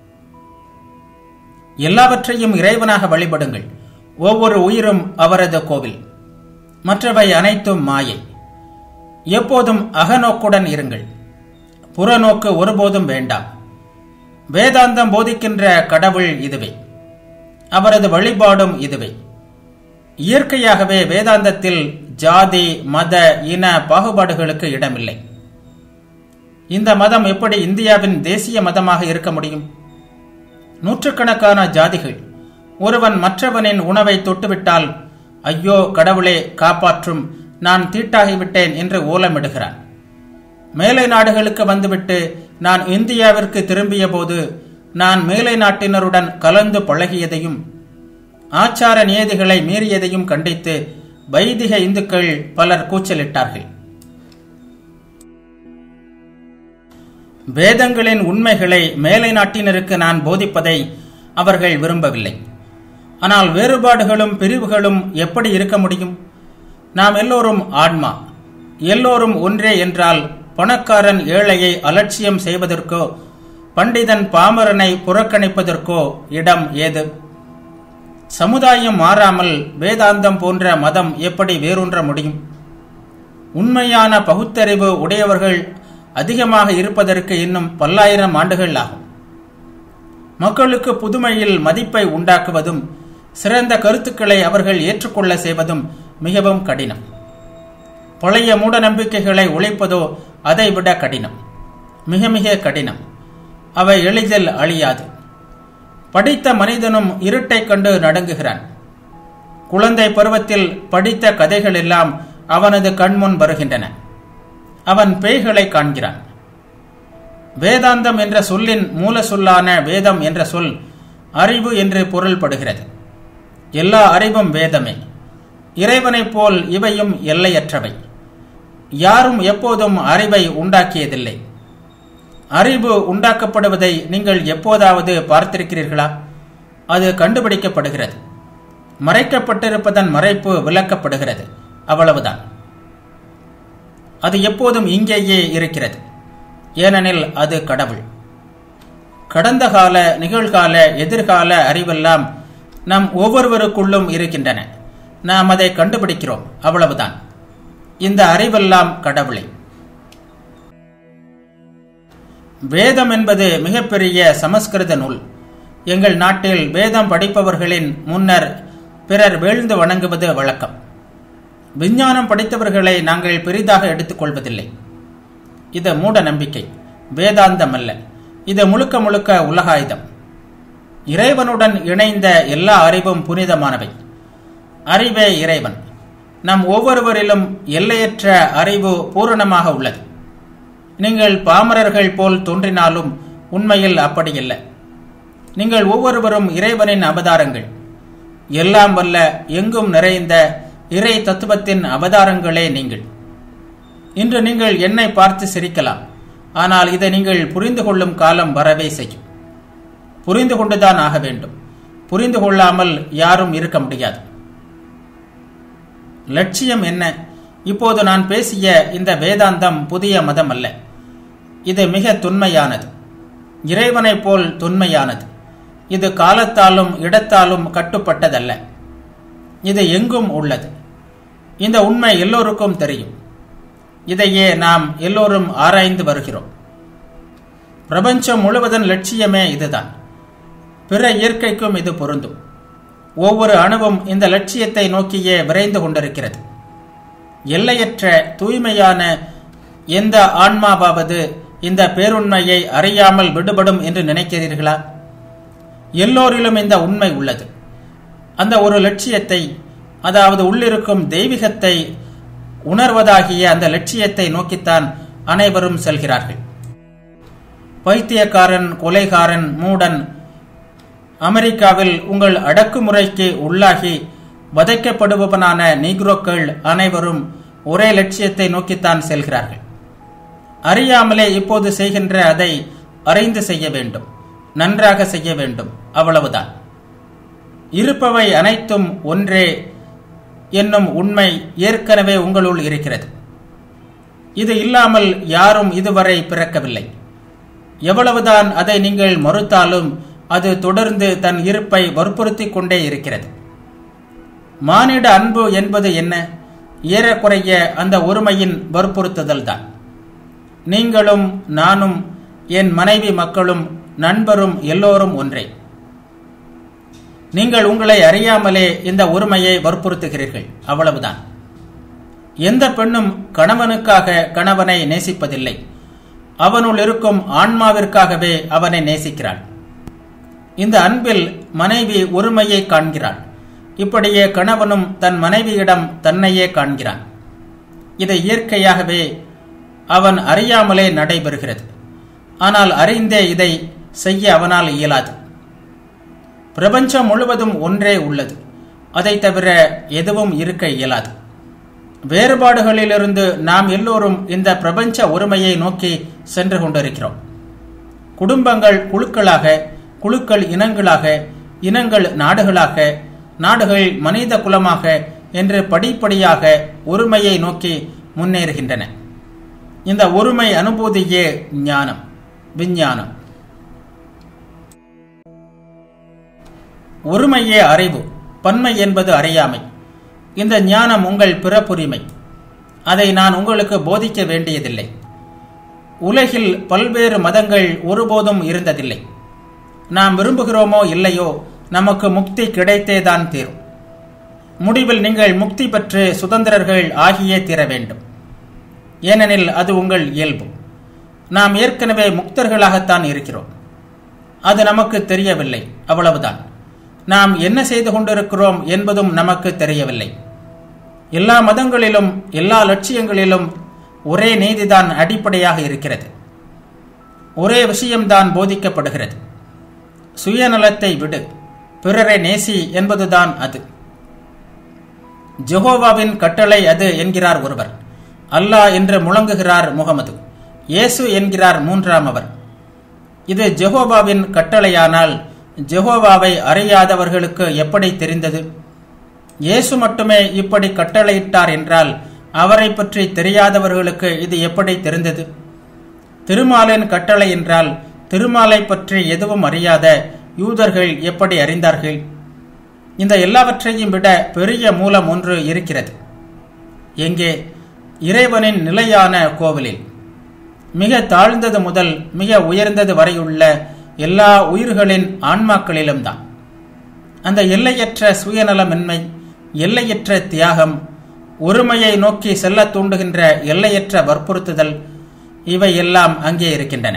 எல்லாவற்றையும் இறைவனாக வழிபடுங்கள் ஒவ்வொரு உயிரும் அவரது கோவில் மற்றவை அனைத்தும் மாயை எப்போதும் அகநோக்குடன் இருங்கள் புறநோக்கு ஒருபோதும் வேண்டாம் வேதாந்தம் போதிக்கின்ற கடவுள் இதுவே அவரது வழிபாடும் இதுவே இயற்கையாகவே வேதாந்தத்தில் ஜாதி மத இன பாகுபாடுகளுக்கு இடமில்லை இந்த மதம் எப்படி இந்தியாவின் தேசிய மதமாக இருக்க முடியும் நூற்றுக்கணக்கான ஜாதிகள் ஒருவன் மற்றவனின் உணவை தொட்டுவிட்டால் ஐயோ கடவுளே காப்பாற்றும் நான் தீட்டாகிவிட்டேன் என்று ஓலமிடுகிறான் மேலை நாடுகளுக்கு வந்துவிட்டு நான் இந்தியாவிற்கு திரும்பிய போது நான் மேலை நாட்டினருடன் கலந்து பழகியதையும் ஆச்சார நியதிகளை மீறியதையும் கண்டித்து வைதிக இந்துக்கள் பலர் கூச்சலிட்டார்கள் வேதங்களின் உண்மைகளை மேலை நாட்டினருக்கு நான் போதிப்பதை அவர்கள் விரும்பவில்லை ஆனால் வேறுபாடுகளும் பிரிவுகளும் எப்படி இருக்க முடியும் நாம் எல்லோரும் ஆன்மா எல்லோரும் ஒன்றே என்றால் பணக்காரன் ஏழையை அலட்சியம் செய்வதற்கோ பண்டிதன் பாமரனை புறக்கணிப்பதற்கோ இடம் ஏது சமுதாயம் மாறாமல் வேதாந்தம் போன்ற மதம் எப்படி வேரூன்ற முடியும் உண்மையான பகுத்தறிவு உடையவர்கள் அதிகமாக இருப்பதற்கு இன்னும் பல்லாயிரம் ஆண்டுகள் ஆகும் மக்களுக்கு புதுமையில் மதிப்பை உண்டாக்குவதும் சிறந்த கருத்துக்களை அவர்கள் ஏற்றுக்கொள்ள செய்வதும் மிகவும் கடினம் பழைய மூட நம்பிக்கைகளை ஒழிப்பதோ அதைவிட கடினம் மிக மிக கடினம் அவை எளிதில் அழியாது படித்த மனிதனும் இருட்டை கண்டு நடுங்குகிறான் குழந்தை பருவத்தில் படித்த கதைகள் எல்லாம் அவனது கண்முன் வருகின்றன அவன் பேய்களை காண்கிறான் வேதாந்தம் என்ற சொல்லின் மூல சொல்லான வேதம் என்ற சொல் அறிவு என்று பொருள்படுகிறது எல்லா அறிவும் வேதமே இறைவனைப் போல் இவையும் எல்லையற்றவை யாரும் எப்போதும் அறிவை உண்டாக்கியதில்லை அறிவு உண்டாக்கப்படுவதை நீங்கள் எப்போதாவது பார்த்திருக்கிறீர்களா அது கண்டுபிடிக்கப்படுகிறது மறைக்கப்பட்டிருப்பதன் மறைப்பு விளக்கப்படுகிறது அவ்வளவுதான் அது எப்போதும் இங்கேயே இருக்கிறது ஏனெனில் அது கடவுள் கடந்த கால நிகழ்கால எதிர்கால அறிவெல்லாம் நம் ஒவ்வொருவருக்குள்ளும் இருக்கின்றன நாம் அதை கண்டுபிடிக்கிறோம் அவ்வளவுதான் இந்த அறிவெல்லாம் கடவுளை வேதம் என்பது மிகப்பெரிய சமஸ்கிருத நூல் எங்கள் நாட்டில் வேதம் படிப்பவர்களின் முன்னர் பிறர் வீழ்ந்து வணங்குவது வழக்கம் விஞ்ஞானம் படித்தவர்களை நாங்கள் பெரிதாக எடுத்துக்கொள்வதில்லை இது மூட நம்பிக்கை வேதாந்தம் அல்ல இது முழுக்க முழுக்க உலகாயுதம் இறைவனுடன் இணைந்த எல்லா அறிவும் புனிதமானவை அறிவே இறைவன் நம் ஒவ்வொருவரிலும் எல்லையற்ற அறிவு பூரணமாக உள்ளது நீங்கள் பாமரர்கள் போல் தோன்றினாலும் உண்மையில் அப்படியில்லை நீங்கள் ஒவ்வொருவரும் இறைவனின் அவதாரங்கள் எல்லாம் வல்ல எங்கும் நிறைந்த இறை தத்துவத்தின் அவதாரங்களே நீங்கள் இன்று நீங்கள் என்னை பார்த்து சிரிக்கலாம் ஆனால் இதை நீங்கள் புரிந்து கொள்ளும் காலம் வரவே செய்யும் புரிந்து கொண்டுதான் ஆக வேண்டும் புரிந்து கொள்ளாமல் யாரும் இருக்க முடியாது லட்சியம் என்ன இப்போது நான் பேசிய இந்த வேதாந்தம் புதிய மதம் அல்ல இது மிக தொன்மையானது இறைவனைப் போல் தொன்மையானது இது காலத்தாலும் இடத்தாலும் கட்டுப்பட்டதல்ல இது எங்கும் உள்ளது இந்த உண்மை எல்லோருக்கும் தெரியும் இதையே நாம் எல்லோரும் ஆராய்ந்து வருகிறோம் பிரபஞ்சம் முழுவதன் லட்சியமே இதுதான் பிற இயற்கைக்கும் இது பொருந்தும் ஒவ்வொரு அணுவும் இந்த லட்சியத்தை நோக்கியே விரைந்து கொண்டிருக்கிறது எல்லையற்ற தூய்மையான எந்த ஆன்மாவாவது இந்த பேருண்மையை அறியாமல் விடுபடும் என்று நினைக்கிறீர்களா எல்லோரிலும் இந்த உண்மை உள்ளது அந்த ஒரு லட்சியத்தை அதாவது உள்ளிருக்கும் தெய்வீகத்தை உணர்வதாகிய அந்த லட்சியத்தை நோக்கித்தான் அனைவரும் செல்கிறார்கள் பைத்தியக்காரன் கொலைகாரன் மூடன் அமெரிக்காவில் உங்கள் அடக்குமுறைக்கு உள்ளாகி வதைக்கப்படுபவனான நீக்ரோக்கள் அனைவரும் ஒரே லட்சியத்தை நோக்கித்தான் செல்கிறார்கள் அறியாமலே இப்போது செய்கின்ற அதை அறிந்து செய்ய வேண்டும் நன்றாக செய்ய வேண்டும் அவ்வளவுதான் இருப்பவை அனைத்தும் ஒன்றே என்னும் உண்மை ஏற்கனவே உங்களுள் இருக்கிறது இது இல்லாமல் யாரும் இதுவரை பிறக்கவில்லை எவ்வளவுதான் அதை நீங்கள் மறுத்தாலும் அது தொடர்ந்து தன் இருப்பை வற்புறுத்திக் கொண்டே இருக்கிறது மானிட அன்பு என்பது என்ன ஏறக்குறைய அந்த ஒருமையின் வற்புறுத்துதல் தான் நீங்களும் நானும் என் மனைவி மக்களும் நண்பரும் எல்லோரும் ஒன்றே நீங்கள் உங்களை அறியாமலே இந்த ஒருமையை வற்புறுத்துகிறீர்கள் அவ்வளவுதான் எந்த பெண்ணும் கணவனுக்காக கணவனை நேசிப்பதில்லை அவனுள் இருக்கும் ஆன்மாவிற்காகவே அவனை நேசிக்கிறாள் இந்த அன்பில் மனைவி ஒருமையை காண்கிறாள் இப்படியே கணவனும் தன் மனைவியிடம் தன்னையே காண்கிறான் இது இயற்கையாகவே அவன் அறியாமலே நடைபெறுகிறது ஆனால் அறிந்தே இதை செய்ய அவனால் இயலாது பிரபஞ்சம் முழுவதும் ஒன்றே உள்ளது அதை தவிர எதுவும் இருக்க இயலாது வேறுபாடுகளிலிருந்து நாம் எல்லோரும் இந்த பிரபஞ்ச ஒருமையை நோக்கி சென்று கொண்டிருக்கிறோம் குடும்பங்கள் குழுக்களாக குழுக்கள் இனங்களாக இனங்கள் நாடுகளாக நாடுகள் மனித குலமாக என்று படிப்படியாக ஒருமையை நோக்கி முன்னேறுகின்றன இந்த ஒருமை அனுபூதியே ஞானம் விஞ்ஞானம் ஒருமையே அறிவு பன்மை என்பது அறியாமை இந்த ஞானம் உங்கள் பிறப்புரிமை அதை நான் உங்களுக்கு போதிக்க வேண்டியதில்லை உலகில் பல்வேறு மதங்கள் ஒருபோதும் இருந்ததில்லை நாம் விரும்புகிறோமோ இல்லையோ நமக்கு முக்தி கிடைத்தேதான் தீரும் முடிவில் நீங்கள் முக்தி பெற்று சுதந்திரர்கள் ஆகியே தீர வேண்டும் ஏனெனில் அது உங்கள் இயல்பு நாம் ஏற்கனவே முக்தர்களாகத்தான் இருக்கிறோம் அது நமக்கு தெரியவில்லை அவ்வளவுதான் நாம் என்ன செய்து கொண்டிருக்கிறோம் என்பதும் நமக்கு தெரியவில்லை எல்லா மதங்களிலும் எல்லா லட்சியங்களிலும் ஒரே நீதிதான் அடிப்படையாக இருக்கிறது ஒரே விஷயம்தான் போதிக்கப்படுகிறது சுயநலத்தை விடு பிறரை நேசி என்பதுதான் அது ஜெகோவாவின் கட்டளை அது என்கிறார் ஒருவர் அல்லாஹ் என்று முழங்குகிறார் முகமது இயேசு என்கிறார் மூன்றாம் அவர் இது ஜெகோவாவின் கட்டளையானால் ஜெகோவாவை அறியாதவர்களுக்கு எப்படி தெரிந்தது இயேசு மட்டுமே இப்படி கட்டளையிட்டார் என்றால் அவரை பற்றி தெரியாதவர்களுக்கு இது எப்படி தெரிந்தது திருமாலின் கட்டளை என்றால் திருமாலை பற்றி எதுவும் அறியாத யூதர்கள் எப்படி அறிந்தார்கள் இந்த எல்லாவற்றையும் விட பெரிய மூலம் ஒன்று இருக்கிறது எங்கே இறைவனின் நிலையான கோவிலில் மிக தாழ்ந்தது முதல் மிக உயர்ந்தது வரையுள்ள எல்லா உயிர்களின் ஆன்மாக்களிலும் தான் அந்த எல்லையற்ற சுயநலமின்மை எல்லையற்ற தியாகம் ஒருமையை நோக்கி செல்ல தூண்டுகின்ற எல்லையற்ற வற்புறுத்துதல் இவை எல்லாம் அங்கே இருக்கின்றன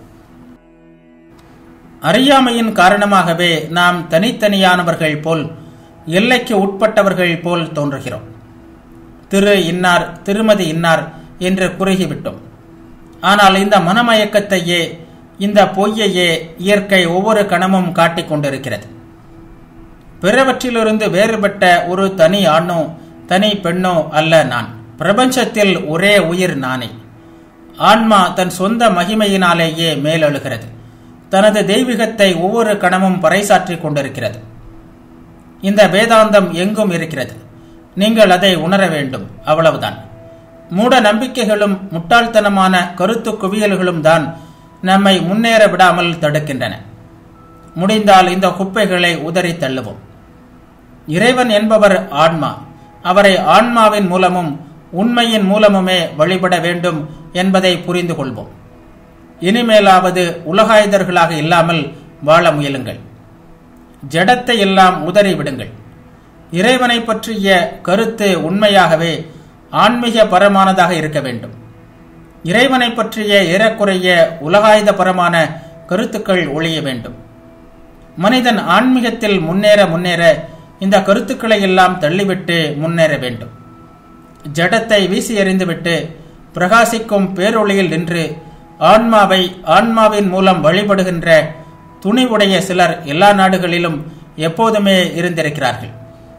அறியாமையின் காரணமாகவே நாம் தனித்தனியானவர்கள் போல் எல்லைக்கு உட்பட்டவர்கள் போல் தோன்றுகிறோம் திரு இன்னார் திருமதி இன்னார் என்று குறுகிவிட்டோம் ஆனால் இந்த மனமயக்கத்தையே இந்த பொய்யையே இயற்கை ஒவ்வொரு கணமும் காட்டிக் கொண்டிருக்கிறது பிறவற்றிலிருந்து வேறுபட்ட ஒரு தனி ஆணோ தனி பெண்ணோ அல்ல நான் பிரபஞ்சத்தில் ஒரே உயிர் நானே ஆன்மா தன் சொந்த மகிமையினாலேயே மேலெழுகிறது தனது தெய்வீகத்தை ஒவ்வொரு கணமும் பறைசாற்றிக் கொண்டிருக்கிறது இந்த வேதாந்தம் எங்கும் இருக்கிறது நீங்கள் அதை உணர வேண்டும் அவ்வளவுதான் மூட நம்பிக்கைகளும் முட்டாள்தனமான கருத்து குவியல்களும் தான் நம்மை முன்னேற விடாமல் தடுக்கின்றன முடிந்தால் இந்த குப்பைகளை உதறி தள்ளுவோம் இறைவன் என்பவர் ஆன்மா அவரை ஆன்மாவின் மூலமும் உண்மையின் மூலமுமே வழிபட வேண்டும் என்பதை புரிந்து கொள்வோம் இனிமேலாவது உலகாயுதர்களாக இல்லாமல் வாழ முயலுங்கள் ஜடத்தை எல்லாம் உதறி விடுங்கள் இறைவனை பற்றிய கருத்து உண்மையாகவே ஆன்மீக பரமானதாக இருக்க வேண்டும் இறைவனை பற்றிய ஏறக்குறைய உலகாயுத பரமான கருத்துக்கள் ஒழிய வேண்டும் மனிதன் ஆன்மீகத்தில் முன்னேற முன்னேற இந்த கருத்துக்களை எல்லாம் தள்ளிவிட்டு முன்னேற வேண்டும் ஜடத்தை வீசி எறிந்துவிட்டு பிரகாசிக்கும் பேரொளியில் நின்று ஆன்மாவை ஆன்மாவின் மூலம் வழிபடுகின்ற துணிவுடைய சிலர் எல்லா நாடுகளிலும் எப்போதுமே இருந்திருக்கிறார்கள்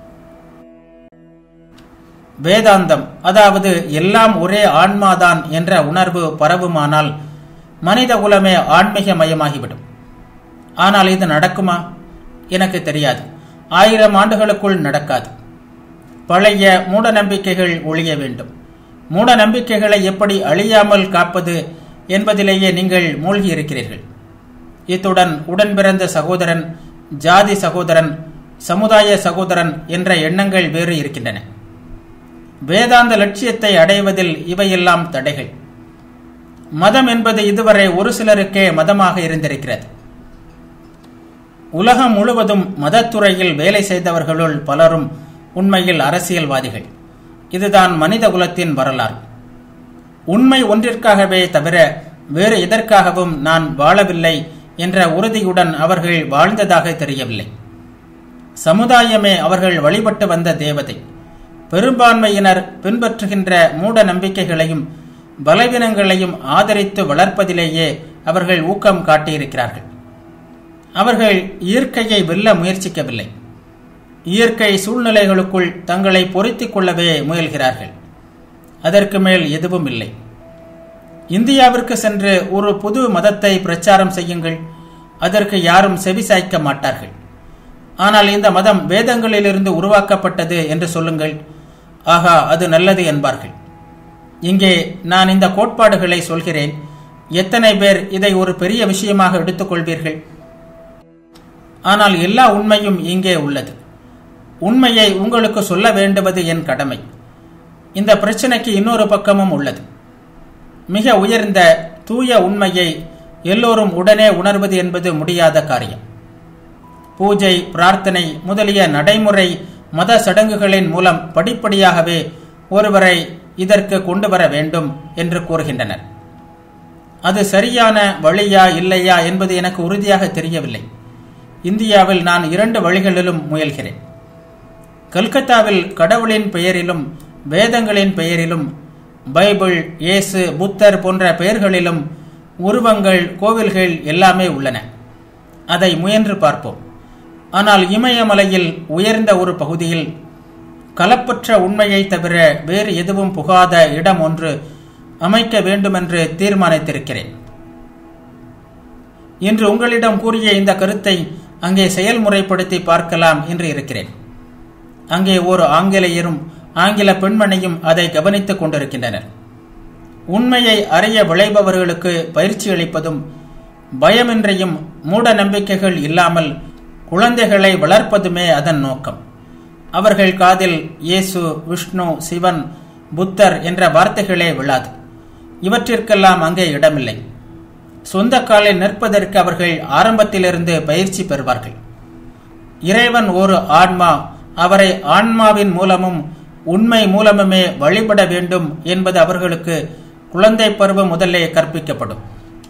வேதாந்தம் அதாவது எல்லாம் ஒரே ஆன்மாதான் என்ற உணர்வு பரவுமானால் மனித குலமே ஆன்மீக மயமாகிவிடும் ஆனால் இது நடக்குமா எனக்கு தெரியாது ஆயிரம் ஆண்டுகளுக்குள் நடக்காது பழைய மூட நம்பிக்கைகள் ஒழிய வேண்டும் மூட நம்பிக்கைகளை எப்படி அழியாமல் காப்பது என்பதிலேயே நீங்கள் மூழ்கி இருக்கிறீர்கள் இத்துடன் உடன் பிறந்த சகோதரன் ஜாதி சகோதரன் சமுதாய சகோதரன் என்ற எண்ணங்கள் வேறு இருக்கின்றன வேதாந்த லட்சியத்தை அடைவதில் இவையெல்லாம் தடைகள் மதம் என்பது இதுவரை ஒரு சிலருக்கே மதமாக இருந்திருக்கிறது உலகம் முழுவதும் மதத்துறையில் வேலை செய்தவர்களுள் பலரும் உண்மையில் அரசியல்வாதிகள் இதுதான் மனித குலத்தின் வரலாறு உண்மை ஒன்றிற்காகவே தவிர வேறு எதற்காகவும் நான் வாழவில்லை என்ற உறுதியுடன் அவர்கள் வாழ்ந்ததாக தெரியவில்லை சமுதாயமே அவர்கள் வழிபட்டு வந்த தேவதை பெரும்பான்மையினர் பின்பற்றுகின்ற மூட நம்பிக்கைகளையும் பலவீனங்களையும் ஆதரித்து வளர்ப்பதிலேயே அவர்கள் ஊக்கம் காட்டியிருக்கிறார்கள் அவர்கள் இயற்கையை வெல்ல முயற்சிக்கவில்லை இயற்கை சூழ்நிலைகளுக்குள் தங்களை பொருத்திக் கொள்ளவே முயல்கிறார்கள் அதற்கு மேல் எதுவும் இல்லை இந்தியாவிற்கு சென்று ஒரு புது மதத்தை பிரச்சாரம் செய்யுங்கள் அதற்கு யாரும் செவிசாய்க்க மாட்டார்கள் ஆனால் இந்த மதம் வேதங்களிலிருந்து உருவாக்கப்பட்டது என்று சொல்லுங்கள் ஆகா அது நல்லது என்பார்கள் இங்கே நான் இந்த கோட்பாடுகளை சொல்கிறேன் எத்தனை பேர் இதை ஒரு பெரிய விஷயமாக எடுத்துக்கொள்வீர்கள் ஆனால் எல்லா உண்மையும் இங்கே உள்ளது உண்மையை உங்களுக்கு சொல்ல வேண்டுவது என் கடமை இந்த பிரச்சனைக்கு இன்னொரு பக்கமும் உள்ளது மிக உயர்ந்த தூய உண்மையை எல்லோரும் உடனே உணர்வது என்பது முடியாத காரியம் பூஜை பிரார்த்தனை முதலிய நடைமுறை மத சடங்குகளின் மூலம் படிப்படியாகவே ஒருவரை இதற்கு கொண்டு வர வேண்டும் என்று கூறுகின்றனர் அது சரியான வழியா இல்லையா என்பது எனக்கு உறுதியாக தெரியவில்லை இந்தியாவில் நான் இரண்டு வழிகளிலும் முயல்கிறேன் கல்கத்தாவில் கடவுளின் பெயரிலும் வேதங்களின் பெயரிலும் பைபிள் இயேசு புத்தர் போன்ற பெயர்களிலும் உருவங்கள் கோவில்கள் எல்லாமே உள்ளன அதை முயன்று பார்ப்போம் ஆனால் இமயமலையில் உயர்ந்த ஒரு பகுதியில் கலப்பற்ற உண்மையை தவிர வேறு எதுவும் புகாத இடம் ஒன்று அமைக்க வேண்டுமென்று தீர்மானித்திருக்கிறேன் இன்று உங்களிடம் கூறிய இந்த கருத்தை அங்கே செயல்முறைப்படுத்தி பார்க்கலாம் என்று இருக்கிறேன் அங்கே ஒரு ஆங்கிலேயரும் ஆங்கில பெண்மணியும் அதை கவனித்துக் கொண்டிருக்கின்றனர் உண்மையை அறிய விளைபவர்களுக்கு பயிற்சி அளிப்பதும் பயமின்றியும் மூட நம்பிக்கைகள் இல்லாமல் குழந்தைகளை வளர்ப்பதுமே அதன் நோக்கம் அவர்கள் காதில் இயேசு விஷ்ணு சிவன் புத்தர் என்ற வார்த்தைகளே விழாது இவற்றிற்கெல்லாம் அங்கே இடமில்லை சொந்த காலில் நிற்பதற்கு அவர்கள் ஆரம்பத்திலிருந்து பயிற்சி பெறுவார்கள் இறைவன் ஒரு ஆன்மா அவரை ஆன்மாவின் மூலமும் உண்மை மூலமுமே வழிபட வேண்டும் என்பது அவர்களுக்கு குழந்தை பருவம் முதலே கற்பிக்கப்படும்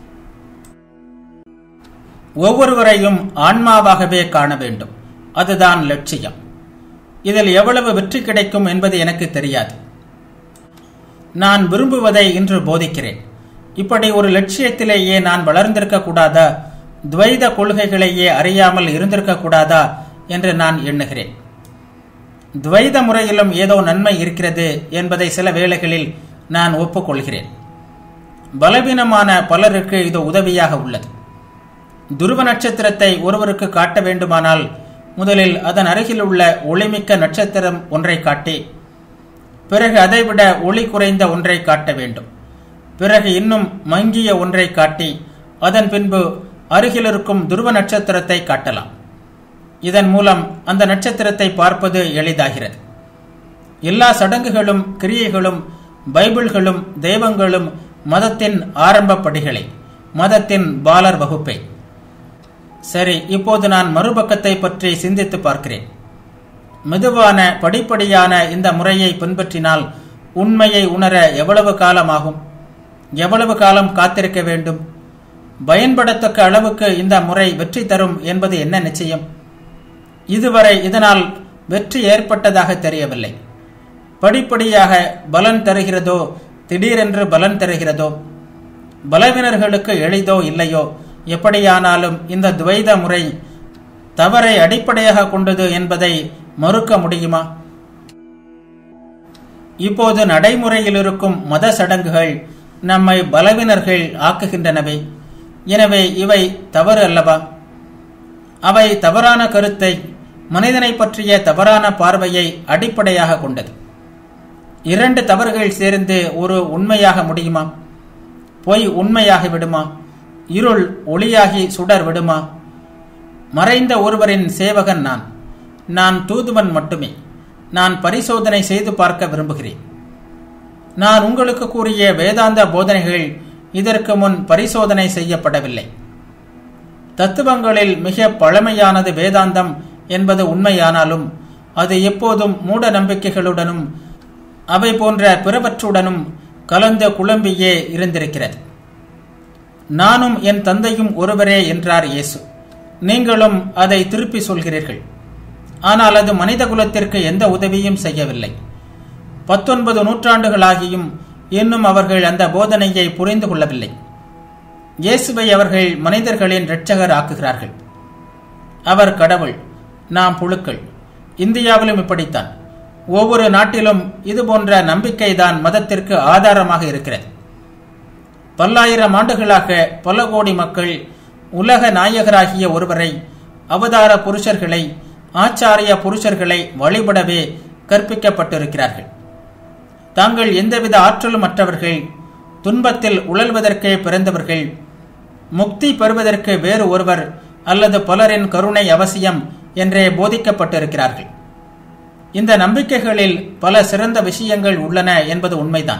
ஒவ்வொருவரையும் ஆன்மாவாகவே காண வேண்டும் அதுதான் லட்சியம் இதில் எவ்வளவு வெற்றி கிடைக்கும் என்பது எனக்கு தெரியாது நான் விரும்புவதை இன்று போதிக்கிறேன் இப்படி ஒரு லட்சியத்திலேயே நான் வளர்ந்திருக்க கூடாதா துவைத கொள்கைகளையே அறியாமல் இருந்திருக்க கூடாதா என்று நான் எண்ணுகிறேன் துவைத முறையிலும் ஏதோ நன்மை இருக்கிறது என்பதை சில வேளைகளில் நான் ஒப்புக்கொள்கிறேன் பலவீனமான பலருக்கு இது உதவியாக உள்ளது துருவ நட்சத்திரத்தை ஒருவருக்கு காட்ட வேண்டுமானால் முதலில் அதன் அருகில் உள்ள ஒளிமிக்க நட்சத்திரம் ஒன்றை காட்டி பிறகு அதைவிட ஒளி குறைந்த ஒன்றை காட்ட வேண்டும் பிறகு இன்னும் மங்கிய ஒன்றை காட்டி அதன் பின்பு அருகில் இருக்கும் துருவ நட்சத்திரத்தை காட்டலாம் இதன் மூலம் அந்த நட்சத்திரத்தை பார்ப்பது எளிதாகிறது எல்லா சடங்குகளும் கிரியைகளும் பைபிள்களும் தெய்வங்களும் மதத்தின் ஆரம்ப படிகளை மதத்தின் பாலர் வகுப்பை சரி இப்போது நான் மறுபக்கத்தை பற்றி சிந்தித்து பார்க்கிறேன் மெதுவான படிப்படியான இந்த முறையை பின்பற்றினால் உண்மையை உணர எவ்வளவு காலமாகும் எவ்வளவு காலம் காத்திருக்க வேண்டும் பயன்படத்தக்க அளவுக்கு இந்த முறை வெற்றி தரும் என்பது என்ன நிச்சயம் இதுவரை இதனால் வெற்றி ஏற்பட்டதாக தெரியவில்லை படிப்படியாக பலன் தருகிறதோ திடீரென்று பலன் தருகிறதோ பலவினர்களுக்கு எளிதோ இல்லையோ எப்படியானாலும் இந்த துவைத முறை தவறை அடிப்படையாக கொண்டது என்பதை மறுக்க முடியுமா இப்போது நடைமுறையில் இருக்கும் மத சடங்குகள் நம்மை பலவினர்கள் ஆக்குகின்றனவே எனவே இவை தவறு அல்லவா அவை தவறான கருத்தை மனிதனை பற்றிய தவறான பார்வையை அடிப்படையாக கொண்டது இரண்டு தவறுகள் சேர்ந்து ஒரு உண்மையாக முடியுமா பொய் உண்மையாகி விடுமா இருள் ஒளியாகி சுடர் விடுமா மறைந்த ஒருவரின் சேவகன் நான் நான் தூதுவன் மட்டுமே நான் பரிசோதனை செய்து பார்க்க விரும்புகிறேன் நான் உங்களுக்கு கூறிய வேதாந்த போதனைகள் இதற்கு முன் பரிசோதனை செய்யப்படவில்லை தத்துவங்களில் மிக பழமையானது வேதாந்தம் என்பது உண்மையானாலும் அது எப்போதும் மூட நம்பிக்கைகளுடனும் அவை போன்ற பிறவற்றுடனும் கலந்த குழம்பியே இருந்திருக்கிறது நானும் என் தந்தையும் ஒருவரே என்றார் இயேசு நீங்களும் அதை திருப்பி சொல்கிறீர்கள் ஆனால் அது மனித குலத்திற்கு எந்த உதவியும் செய்யவில்லை பத்தொன்பது நூற்றாண்டுகளாகியும் இன்னும் அவர்கள் அந்த போதனையை புரிந்து கொள்ளவில்லை இயேசுவை அவர்கள் மனிதர்களின் இரட்சகர் ஆக்குகிறார்கள் அவர் கடவுள் நாம் புழுக்கள் இந்தியாவிலும் இப்படித்தான் ஒவ்வொரு நாட்டிலும் இது போன்ற நம்பிக்கைதான் மதத்திற்கு ஆதாரமாக இருக்கிறது பல்லாயிரம் ஆண்டுகளாக பல கோடி மக்கள் உலக நாயகராகிய ஒருவரை அவதார புருஷர்களை ஆச்சாரிய புருஷர்களை வழிபடவே கற்பிக்கப்பட்டிருக்கிறார்கள் தாங்கள் எந்தவித ஆற்றலும் மற்றவர்கள் துன்பத்தில் உழல்வதற்கே பிறந்தவர்கள் முக்தி பெறுவதற்கு வேறு ஒருவர் அல்லது பலரின் கருணை அவசியம் என்றே போதிக்கப்பட்டிருக்கிறார்கள் இந்த நம்பிக்கைகளில் பல சிறந்த விஷயங்கள் உள்ளன என்பது உண்மைதான்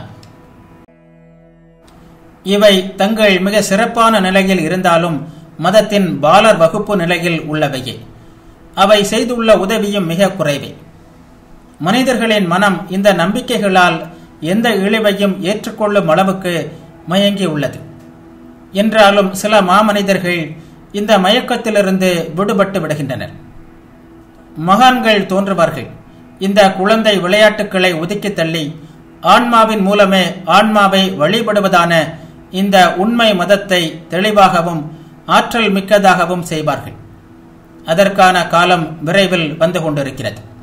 இவை தங்கள் மிக சிறப்பான நிலையில் இருந்தாலும் மதத்தின் பாலர் வகுப்பு நிலையில் உள்ளவையே அவை செய்துள்ள உதவியும் மிக குறைவே மனிதர்களின் மனம் இந்த நம்பிக்கைகளால் எந்த இழிவையும் ஏற்றுக்கொள்ளும் அளவுக்கு மயங்கி உள்ளது என்றாலும் சில மாமனிதர்கள் இந்த மயக்கத்திலிருந்து விடுபட்டு விடுகின்றனர் மகான்கள் தோன்றுவார்கள் இந்த குழந்தை விளையாட்டுக்களை ஒதுக்கி தள்ளி ஆன்மாவின் மூலமே ஆன்மாவை வழிபடுவதான இந்த உண்மை மதத்தை தெளிவாகவும் ஆற்றல் மிக்கதாகவும் செய்வார்கள் அதற்கான காலம் விரைவில் வந்து கொண்டிருக்கிறது